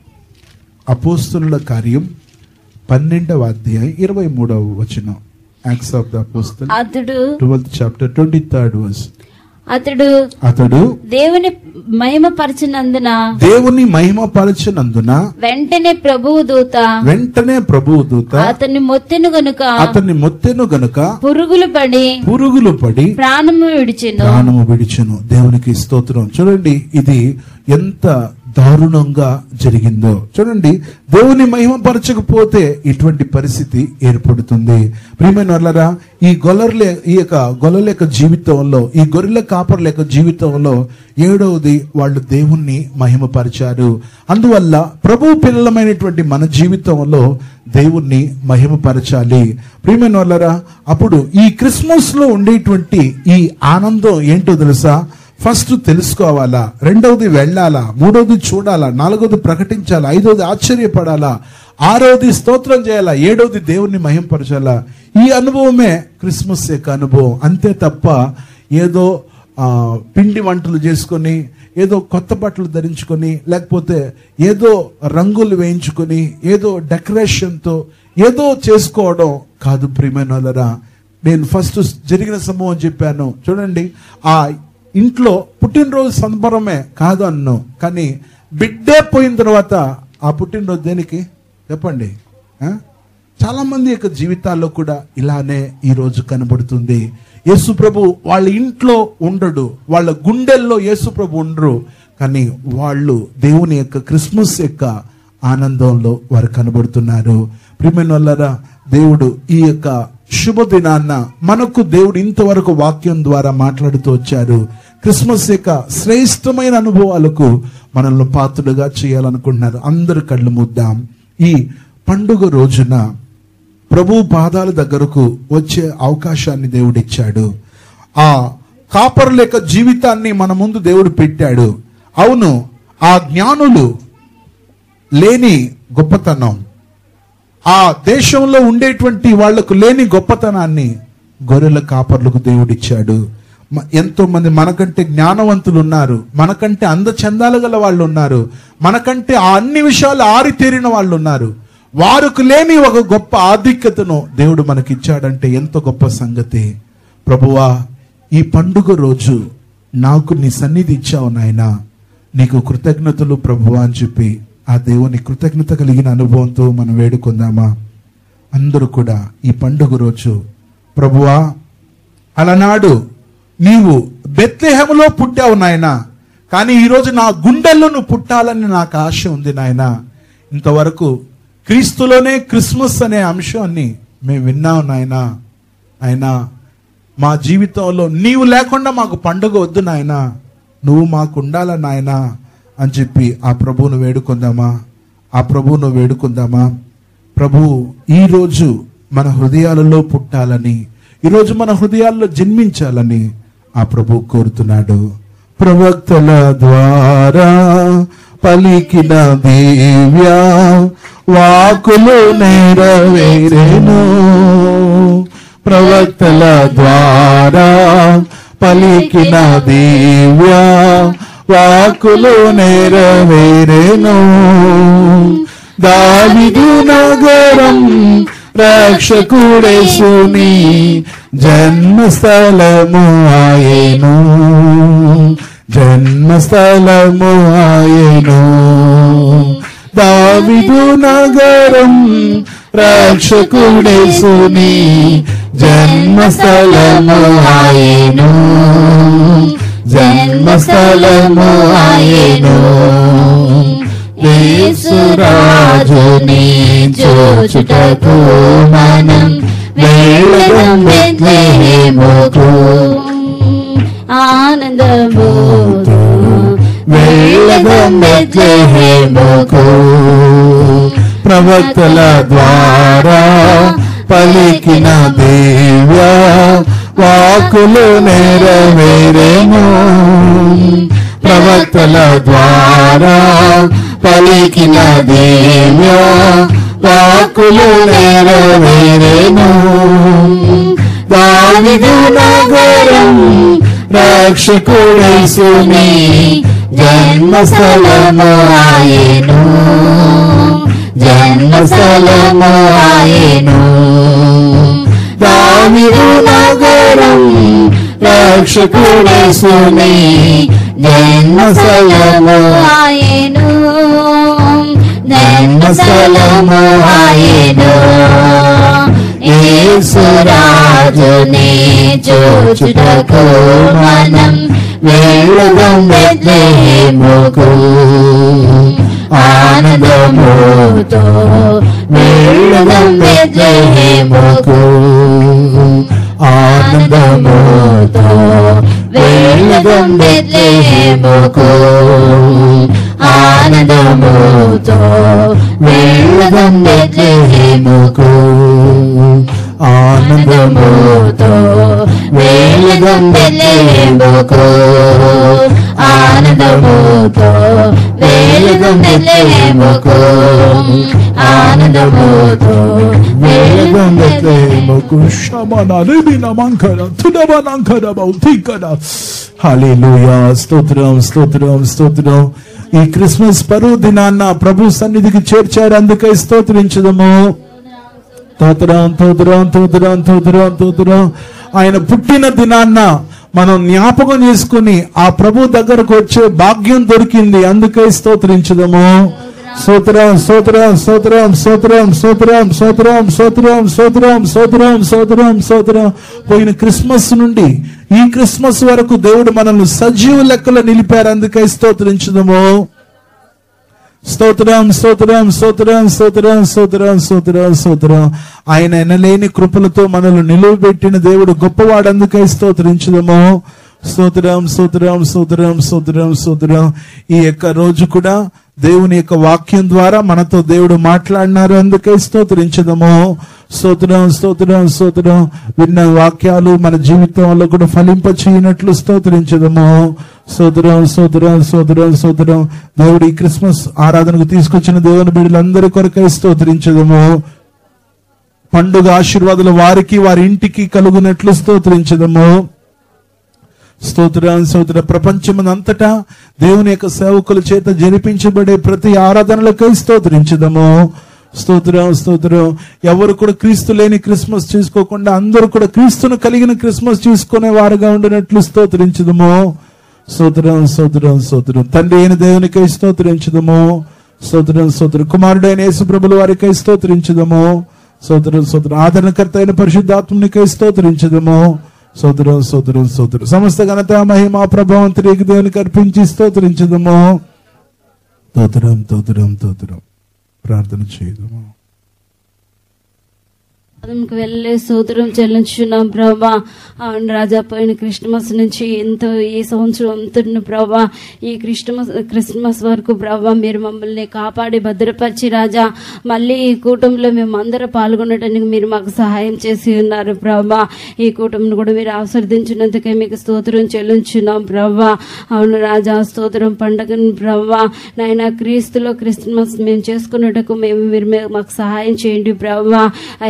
అపోస్తుల కార్యం పన్నెండవ అధ్యాయం ఇరవై మూడవ వచనం యాక్స్ ఆఫ్ ద అపోస్తల్ అతడు twelfth chapter twenty third verse అతడు అతడు దేవుని మహిమపరచినందున దేవుని మహిమపరచినందున వెంటనే ప్రభువు దూత వెంటనే ప్రభువు దూత అతన్ని మొత్తెను గనుక అతన్ని మొత్తెను గనుక పురుగులు పడి పురుగులు పడి ప్రాణము విడిచెను ప్రాణము విడిచెను దేవునికి స్తోత్రం చూడండి ఇది ఎంత దారుణంగా జరిగిందో చూడండి దేవుని మహిమపరచకపోతే ఇటువంటి పరిస్థితి ఏర్పడుతుంది ప్రియమైన వాళ్ళరా ఈ గొల్లర్ల ఈ యొక్క గొల్లల యొక్క జీవితంలో ఈ గొర్రెల కాపర్ల యొక్క జీవితంలో ఏడవది వాళ్ళు దేవుణ్ణి మహిమపరిచారు అందువల్ల ప్రభు పిల్లలమైనటువంటి మన జీవితంలో దేవుణ్ణి మహిమపరచాలి ప్రియమైన వాళ్ళరా అప్పుడు ఈ క్రిస్మస్ లో ఉండేటువంటి ఈ ఆనందం ఏంటో తెలుసా ఫస్ట్ తెలుసుకోవాలా రెండవది వెళ్ళాలా మూడవది చూడాలా నాలుగవది ప్రకటించాలా ఐదవది ఆశ్చర్యపడాలా ఆరవది స్తోత్రం చేయాలా ఏడవది దేవుణ్ణి మహింపరచాలా ఈ అనుభవమే క్రిస్మస్ యొక్క అనుభవం అంతే తప్ప ఏదో ఆ, పిండి వంటలు చేసుకొని ఏదో కొత్త బట్టలు ధరించుకొని లేకపోతే ఏదో రంగులు వేయించుకొని ఏదో డెకరేషన్తో ఏదో చేసుకోవడం కాదు ప్రియమైన వాళ్ళరా నేను ఫస్ట్ జరిగిన సంభవం చెప్పాను చూడండి ఆ ఇంట్లో పుట్టినరోజు సంబరమే కాదు అన్ను కానీ బిడ్డే పోయిన తర్వాత ఆ పుట్టినరోజు దేనికి చెప్పండి ఆ? చాలా మంది యొక్క జీవితాల్లో కూడా ఇలానే ఈ రోజు కనబడుతుంది యేసు ప్రభు వాళ్ళ ఇంట్లో ఉండడు వాళ్ళ గుండెల్లో యేసు ప్రభు ఉండరు కానీ వాళ్ళు దేవుని యొక్క క్రిస్మస్ యొక్క ఆనందంలో వారు కనబడుతున్నారు ప్రియమైన వాళ్ళరా దేవుడు ఈ యొక్క శుభదినాన్న మనకు దేవుడు ఇంతవరకు వాక్యం ద్వారా మాట్లాడుతూ వచ్చారు క్రిస్మస్ యొక్క శ్రేష్టమైన అనుభవాలకు మనల్ని పాత్రులుగా చేయాలనుకుంటున్నారు అందరు కళ్ళు ముద్దాం ఈ పండుగ రోజున ప్రభు పాదాల దగ్గరకు వచ్చే అవకాశాన్ని దేవుడిచ్చాడు ఆ కాపరుల యొక్క జీవితాన్ని మన ముందు దేవుడు పెట్టాడు అవును ఆ జ్ఞానులు లేని గొప్పతనం ఆ దేశంలో ఉండేటువంటి వాళ్లకు లేని గొప్పతనాన్ని గొర్రెల కాపర్లకు దేవుడిచ్చాడు మ- ఎంతో మంది మనకంటే జ్ఞానవంతులు ఉన్నారు మనకంటే అందచందాలు గల వాళ్ళు ఉన్నారు మనకంటే ఆ అన్ని విషయాలు ఆరితేరిన వాళ్ళు ఉన్నారు వారికి లేని ఒక గొప్ప ఆధిక్యతను దేవుడు మనకిచ్చాడంటే ఎంత గొప్ప సంగతి ప్రభువా ఈ పండుగ రోజు నాకు నీ సన్నిధి ఇచ్చావు నాయనా నీకు కృతజ్ఞతలు ప్రభువా అని చెప్పి ఆ దేవుని కృతజ్ఞత కలిగిన అనుభవంతో మనం వేడుకుందామా అందరూ కూడా ఈ పండుగ రోజు ప్రభువా అలనాడు నీవు బెత్లెహములో పుట్టావు నాయన కానీ ఈరోజు నా గుండెల్లో నువ్వు పుట్టాలని నాకు ఆశ ఉంది నాయన ఇంతవరకు క్రీస్తులోనే క్రిస్మస్ అనే అంశాన్ని మేము విన్నాం నాయన ఆయన మా జీవితంలో నీవు లేకుండా మాకు పండుగ వద్దు నాయన నువ్వు మాకు ఉండాల నాయన అని చెప్పి ఆ ప్రభువును వేడుకుందామా ఆ ప్రభువును వేడుకుందామా ప్రభు ఈరోజు మన హృదయాలలో పుట్టాలని ఈరోజు మన హృదయాల్లో జన్మించాలని ఆ ప్రభు కోరుతున్నాడు ప్రవక్తల ద్వారా పలికిన దివ్య వాకులు నెరవేరేను ప్రవక్తల ద్వారా పలికిన దివ్య వాకులు నెరవేరేను దావిదు నగరం రక్షకుడేసుని జన్మస్థలము ఆయను జన్మస్థలము ఆయను దావిదు నగరం రక్షకుడేసుని జన్మస్థలము ఆయను జన్మస్థలము ఆయను యేసురాజుని చూచుటకు మనం వెళ్ళడం బెత్లెహేముకు ఆనందముతో వెళ్ళడం బెత్లెహేముకు ప్రవక్తల ద్వారా పలికిన దివ్య వాకులు నెరవేరేమో ప్రవక్తల ద్వారా పలికిన దివ్య వాకులు నెరవేరేమో దావిదు నగరం రక్షకుడేసుని జన్మస్థలము ఆయను జన్మస్థలము ఆయను దావిదు నగరం రక్షకుడేసుని జన్మస్థలము ఆయను జన్మస్థలము ఆయను యేసురాజుని చూచుటకు మనం వెళ్ళడం బెత్లెహేముకు ఆనందముతో వెళ్ళడం బెత్లెహేముకు ఆనందముతో వెళ్ళడం బెత్లెహేముకు ఆనందముతో వెళ్ళడం బెత్లెహేముకు ఆనందముతో వెళ్ళడం బెత్లెహేముకు ఆనందముతో వెళ్ళడం బెత్లెహేముకు ఆనందముతో వెళ్ళడం బెత్లెహేముకు హల్లెలూయా స్తోత్రం స్తోత్రం స్తోత్రం ఈ క్రిస్మస్ పరువు దినాన్న ప్రభు సన్నిధికి చేర్చారు అందుకై స్తోత్రించదము తోతరం తోతరం తోతరం తోతరం తోతరం ఆయన పుట్టిన దినాన్న మనం జ్ఞాపకం చేసుకుని ఆ ప్రభు దగ్గరకు వచ్చే భాగ్యం దొరికింది అందుకై స్తోత్రించదము స్తోత్రం స్తోత్రం స్తోత్రం స్తోత్రం స్తోత్రం స్తోత్రం స్తోత్రం స్తోత్రం స్తోత్రం స్తోత్రం స్తోత్రం పోయిన క్రిస్మస్ నుండి ఈ క్రిస్మస్ వరకు దేవుడు మనల్ని సజీవ లెక్కలో నిలిపారు అందుకై స్తోత్రించదము స్తోత్రం స్తోత్రం స్తోత్రం స్తోత్రం స్తోత్రం స్తోత్రం స్తోత్రం ఆయన ఎనలేని కృపలతో మనల్ని నిలువబెట్టిన దేవుడు గొప్పవాడు అందుకై స్తోత్రించదము స్తోత్రం స్తోత్రం స్తోత్రం స్తోత్రం స్తోత్రం ఈ యొక్క రోజు కూడా దేవుని యొక్క వాక్యం ద్వారా మనతో దేవుడు మాట్లాడినారు అందుకే స్తోత్రించదము స్తోత్రం స్తోత్రం స్తోత్రం విన్న వాక్యాలు మన జీవితంలో కూడా ఫలింప చేయనట్లు స్తోత్రించదము స్తోత్రం స్తోత్రం స్తోత్రం స్తోత్రం దేవుడు ఈ క్రిస్మస్ ఆరాధనకు తీసుకొచ్చిన దేవుని బిడ్డలందరి కొరకై స్తోత్రించదము పండుగ ఆశీర్వాదాలు వారికి వారి ఇంటికి కలుగునట్లు స్తోత్రించదము స్తోత్రం స్తోత్ర ప్రపంచమంతటా దేవుని యొక్క సేవకుల చేత జరిపించబడే ప్రతి ఆరాధనలకై స్తోత్రించదము స్తోత్రం స్తోత్రం ఎవరు కూడా క్రీస్తు లేని క్రిస్మస్ చేసుకోకుండా అందరూ కూడా క్రీస్తును కలిగిన క్రిస్మస్ చేసుకునే వారుగా ఉండినట్లు స్తోత్రించదము స్తోత్రం స్తోత్రం స్తోత్రం తండ్రి అయిన దేవునికై స్తోత్రించదము స్తోత్రం స్తోత్రం కుమారుడైన యేసుప్రభుల వారికై స్తోత్రించదము స్తోత్రం స్తోత్రం ఆదరణకర్త అయిన పరిశుద్ధాత్మునికై స్తోత్రించదము స్తోత్రం స్తోత్రం స్తోత్రం సమస్త ఘనత మహిమ ప్రభావం తిరిగి దేవునికి అర్పించి స్తోత్రించదము తోతరం తోతరం తోతరం ప్రార్థన చేయదము పదంకి వెళ్ళే సూత్రం చెల్లించున్నాం ప్రభా అవును రాజా పోయిన క్రిస్మస్ నుంచి ఎంతో ఈ సంవత్సరం అంతటిని ప్రభా ఈ క్రిస్మస్ క్రిస్మస్ వరకు ప్రభా మీరు మమ్మల్ని కాపాడి భద్రపరిచి రాజా మళ్ళీ ఈ కూటంలో మేము అందరూ పాల్గొనడానికి మీరు మాకు సహాయం చేసి ఉన్నారు ప్రభా ఈ కూటమిని కూడా మీరు ఆస్వాదించినందుకే మీకు స్తోత్రం చెల్లించున్నాం ప్రభా అవును రాజా స్తోత్రం పండగను ప్రభా నాయన క్రీస్తులో క్రిస్మస్ మేము చేసుకున్నట్టుకు మేము మీరు మే- మాకు సహాయం చేయండి ప్రభా అయా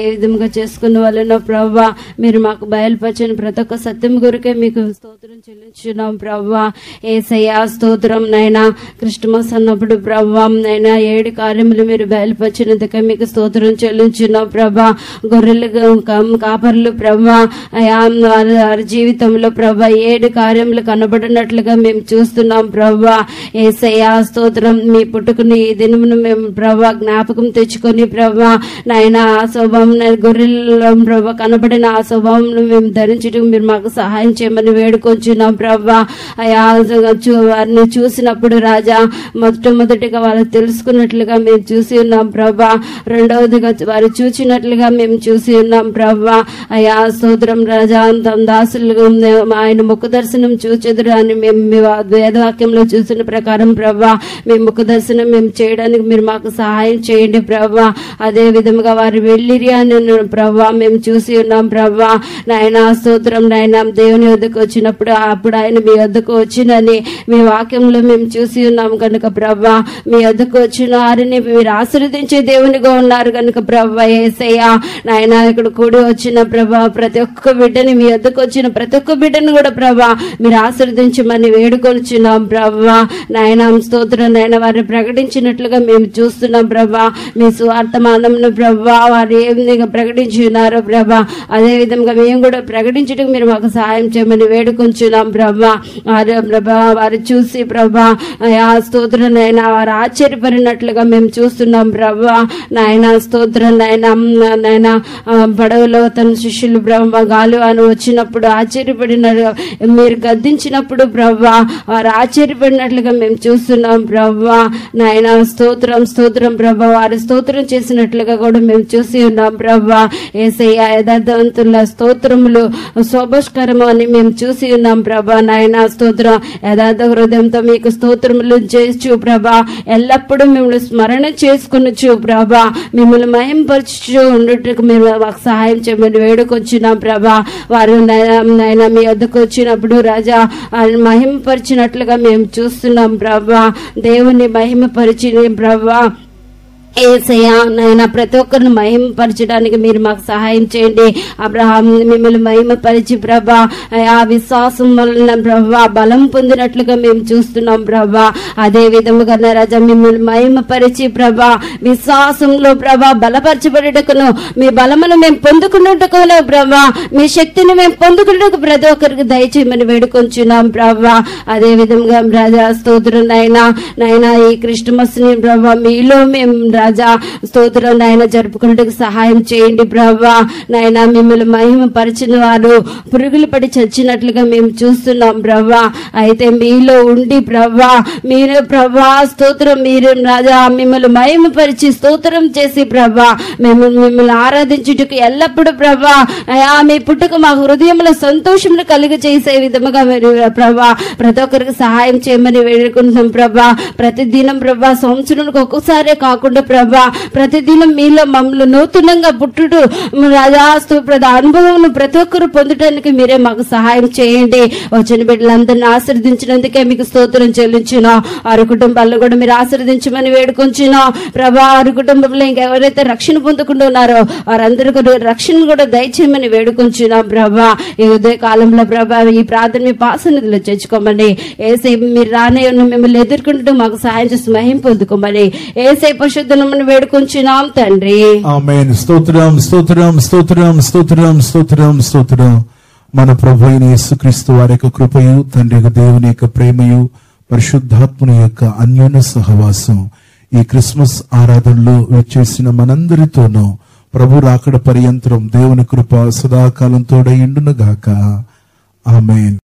ఏ విధంగా చేసుకున్న వాళ్ళనో ప్రవ్వా మీరు మాకు బయలుపరిచిన ప్రతి ఒక్క సత్యం గురికే మీకు స్తోత్రం చెల్లించున్నాం ప్రవ్వా ఏసయ్యా స్తోత్రం నైనా క్రిస్టమస్ అన్నప్పుడు ప్రవ్వా నైనా ఏడు కార్యములు మీరు బయలుపరిచినందుకే మీకు స్తోత్రం చెల్లించున్నాం ప్రభా గొర్రెలు కా- కాపర్లు ప్రభా అయా వారి వారి జీవితంలో ప్రభా ఏడు కార్యములు కనబడినట్లుగా మేము చూస్తున్నాం ప్రభా ఏసయ్యా స్తోత్రం మీ పుట్టుకుని ఈ దినమును మేము ప్రభా జ్ఞాపకం తెచ్చుకొని ప్రభా నాయన ఆ స్వభావం గొర్రెల్లో ప్రభా కనబడిన ఆ స్వభావం మేము ధరించడం మీరు మాకు సహాయం చేయమని వేడుకొంచున్నాం ప్రభా అయా చూ- వారిని చూసినప్పుడు రాజా మొట్టమొదటిగా వాళ్ళు తెలుసుకున్నట్లుగా మేము చూసి ఉన్నాం ప్రభా రెండవదిగా వారు చూచినట్లుగా మేము చూసి ఉన్నాం ప్రభా అయా స్తోత్రం రాజా తమ దాసులు ఆయన ముఖ దర్శనం చూచెదురు అని మేము మీ వా- వేదవాక్యంలో చూసిన ప్రకారం ప్రభా మీ ముఖ దర్శనం మేము చేయడానికి మీరు మాకు సహాయం చేయండి ప్రభా అదే విధముగా వారు వెళ్ళిరి అని ప్రభా మేము చూసి ఉన్నాం ప్రభా నాయన స్తోత్రం నాయన దేవుని వద్దకు వచ్చినప్పుడు అప్పుడు ఆయన మీ వద్దకు వచ్చినని మీ వాక్యంలో మేము చూసి ఉన్నాం కనుక ప్రభా మీ వద్దకు వచ్చిన వారిని మీరు ఆశీర్వదించే దేవునిగా ఉన్నారు కనుక ప్రభా ఏసయ్య నాయన ఇక్కడ కూడి వచ్చిన ప్రభా ప్రతి ఒక్క బిడ్డని మీ వద్దకు వచ్చిన ప్రతి ఒక్క బిడ్డను కూడా ప్రభా మీరు ఆశీర్వదించమని వేడుకొనిచున్నాం ప్రభా నాయన స్తోత్రం నాయన వారిని ప్రకటించినట్లుగా మేము చూస్తున్నాం ప్రభా మీ సువార్తమానంను ప్రభా వారు ఏ విధంగా ప్రకటించి ఉన్నారో ప్రభా అదే విధంగా మేము కూడా ప్రకటించడం మీరు మాకు సహాయం చేయమని వేడుకొంచున్నాం ప్రభా వారు ప్రభా వారు చూసి ప్రభా ఆ స్తోత్రం నాయన వారు ఆశ్చర్యపడినట్లుగా మేము చూస్తున్నాం ప్రభా నాయన స్తోత్రం నాయన నాయన ఆ, పడవలో తన శిష్యులు బ్రహ్మ గాలు అని వచ్చినప్పుడు ఆశ్చర్యపడిన మీరు గద్దించినప్పుడు ప్రభా వారు ఆశ్చర్యపడినట్లుగా మేము చూస్తున్నాం ప్రభా నాయన స్తోత్రం స్తోత్రం ప్రభా వారు స్తోత్రం చేసినట్లుగా కూడా మేము చూసి ఉన్నాం ప్రభా ఏసయ్య యథార్థవంతుల స్తోత్రములు శోభస్కరము అని మేము చూసి ఉన్నాం ప్రభా నాయన స్తోత్రం యథార్థ హృదయంతో మీకు స్తోత్రములు చేసు ప్రభా ఎల్లప్పుడూ మిమ్మల్ని స్మరణ చేసుకునొచ్చు ప్రభా మిమ్మల్ని మహింపరచు ఉండటకు మీరు మాకు సహాయం చేయమని వేడుకొచ్చినాం ప్రభా వారు నాయన మీ వద్దకు వచ్చినప్పుడు రాజా ఆయన మహిమపరిచినట్లుగా మేము చూస్తున్నాం ప్రభా దేవుని మహిమపరిచి ప్రభా ఏసయ్యా నాయన ప్రతి ఒక్కరిని మహిమపరచడానికి మీరు మాకు సహాయం చేయండి అబ్రహాం మిమ్మల్ని మహిమపరిచి ప్రభా ఆ విశ్వాసం వలన ప్రభా బలం పొందినట్లుగా మేము చూస్తున్నాం ప్రభా అదే విధముగా నా రాజా మిమ్మల్ని మహిమపరిచి ప్రభా విశ్వాసంలో ప్రభా బలపరచబడుటకును మీ బలమును మేము పొందుకున్నట్టుకును ప్రభా మీ శక్తిని మేము పొందుకున్నట్టుకు ప్రతి ఒక్కరికి దయచేయమని వేడుకొంచున్నాం ప్రభా అదే విధంగా రాజా స్తోత్రం నాయన నాయన ఈ క్రిస్టమస్ ని ప్రభా మీలో మేము రాజా స్తోత్రం నాయన జరుపుకున్నట్టుకు సహాయం చేయండి ప్రభా నాయన మిమ్మల్ని మహిమ పరిచిన వారు పురుగులు పడి చచ్చినట్లుగా మేము చూస్తున్నాం ప్రభా అయితే మీలో ఉండి ప్రభా మీరు ప్రభా స్తోత్రం మీరు రాజా మిమ్మల్ని మహిమ పరిచి స్తోత్రం చేసి ప్రభా మేము మిమ్మల్ని ఆరాధించుటకు ఎల్లప్పుడూ ప్రభా అయా మీ పుట్టుక మా హృదయంలో సంతోషమును కలుగ చేసే విధముగా మీరు ప్రభా ప్రతి ఒక్కరికి సహాయం చేయమని వేడుకుంటున్నాం ప్రభా ప్రతిదినం ప్రభా సంవత్సరానికి ఒక్కొక్కసారే కాకుండా ప్రభా ప్రతిదినం మీలో మమ్మల్ని నూతనంగా పుట్టుడు రాజాస్తు ప్రద అనుభవం ప్రతి ఒక్కరు పొందడానికి మీరే మాకు సహాయం చేయండి వచ్చిన బిడ్డలందరినీ ఆశీర్వదించినందుకే మీకు స్తోత్రం చెల్లించిన వారి కుటుంబాల్లో కూడా మీరు ఆశీర్వదించమని వేడుకొంచిన ప్రభా వారి కుటుంబంలో ఇంకెవరైతే రక్షణ పొందకుండా ఉన్నారో వారందరూ కూడా రక్షణ కూడా దయచేయమని వేడుకొంచున్నాం ప్రభా ఈ ఉదయ కాలంలో ప్రభా ఈ ప్రార్థన మీ పాసనిధిలో చేర్చుకోమని ఏసై మీరు రానే ఉన్న మిమ్మల్ని ఎదుర్కొంటూ మాకు సహాయం చేసి మహిం పొందుకోమని ఏసై పశుద్ధనమని వేడుకొంచున్నాం తండ్రి ఆమెన్ స్తోత్రం స్తోత్రం స్తోత్రం స్తోత్రం స్తోత్రం స్తోత్రం మన ప్రభు అయిన యేసుక్రీస్తు వారి యొక్క కృపయు తండ్రి యొక్క దేవుని యొక్క ప్రేమయు పరిశుద్ధాత్ముని యొక్క అన్యోన్య సహవాసం ఈ క్రిస్మస్ ఆరాధనలో విచ్చేసిన మనందరితోనూ ప్రభు రాకడ పర్యంతరం దేవుని కృప సదాకాలం తోడై ఉండును గాక ఆమెన్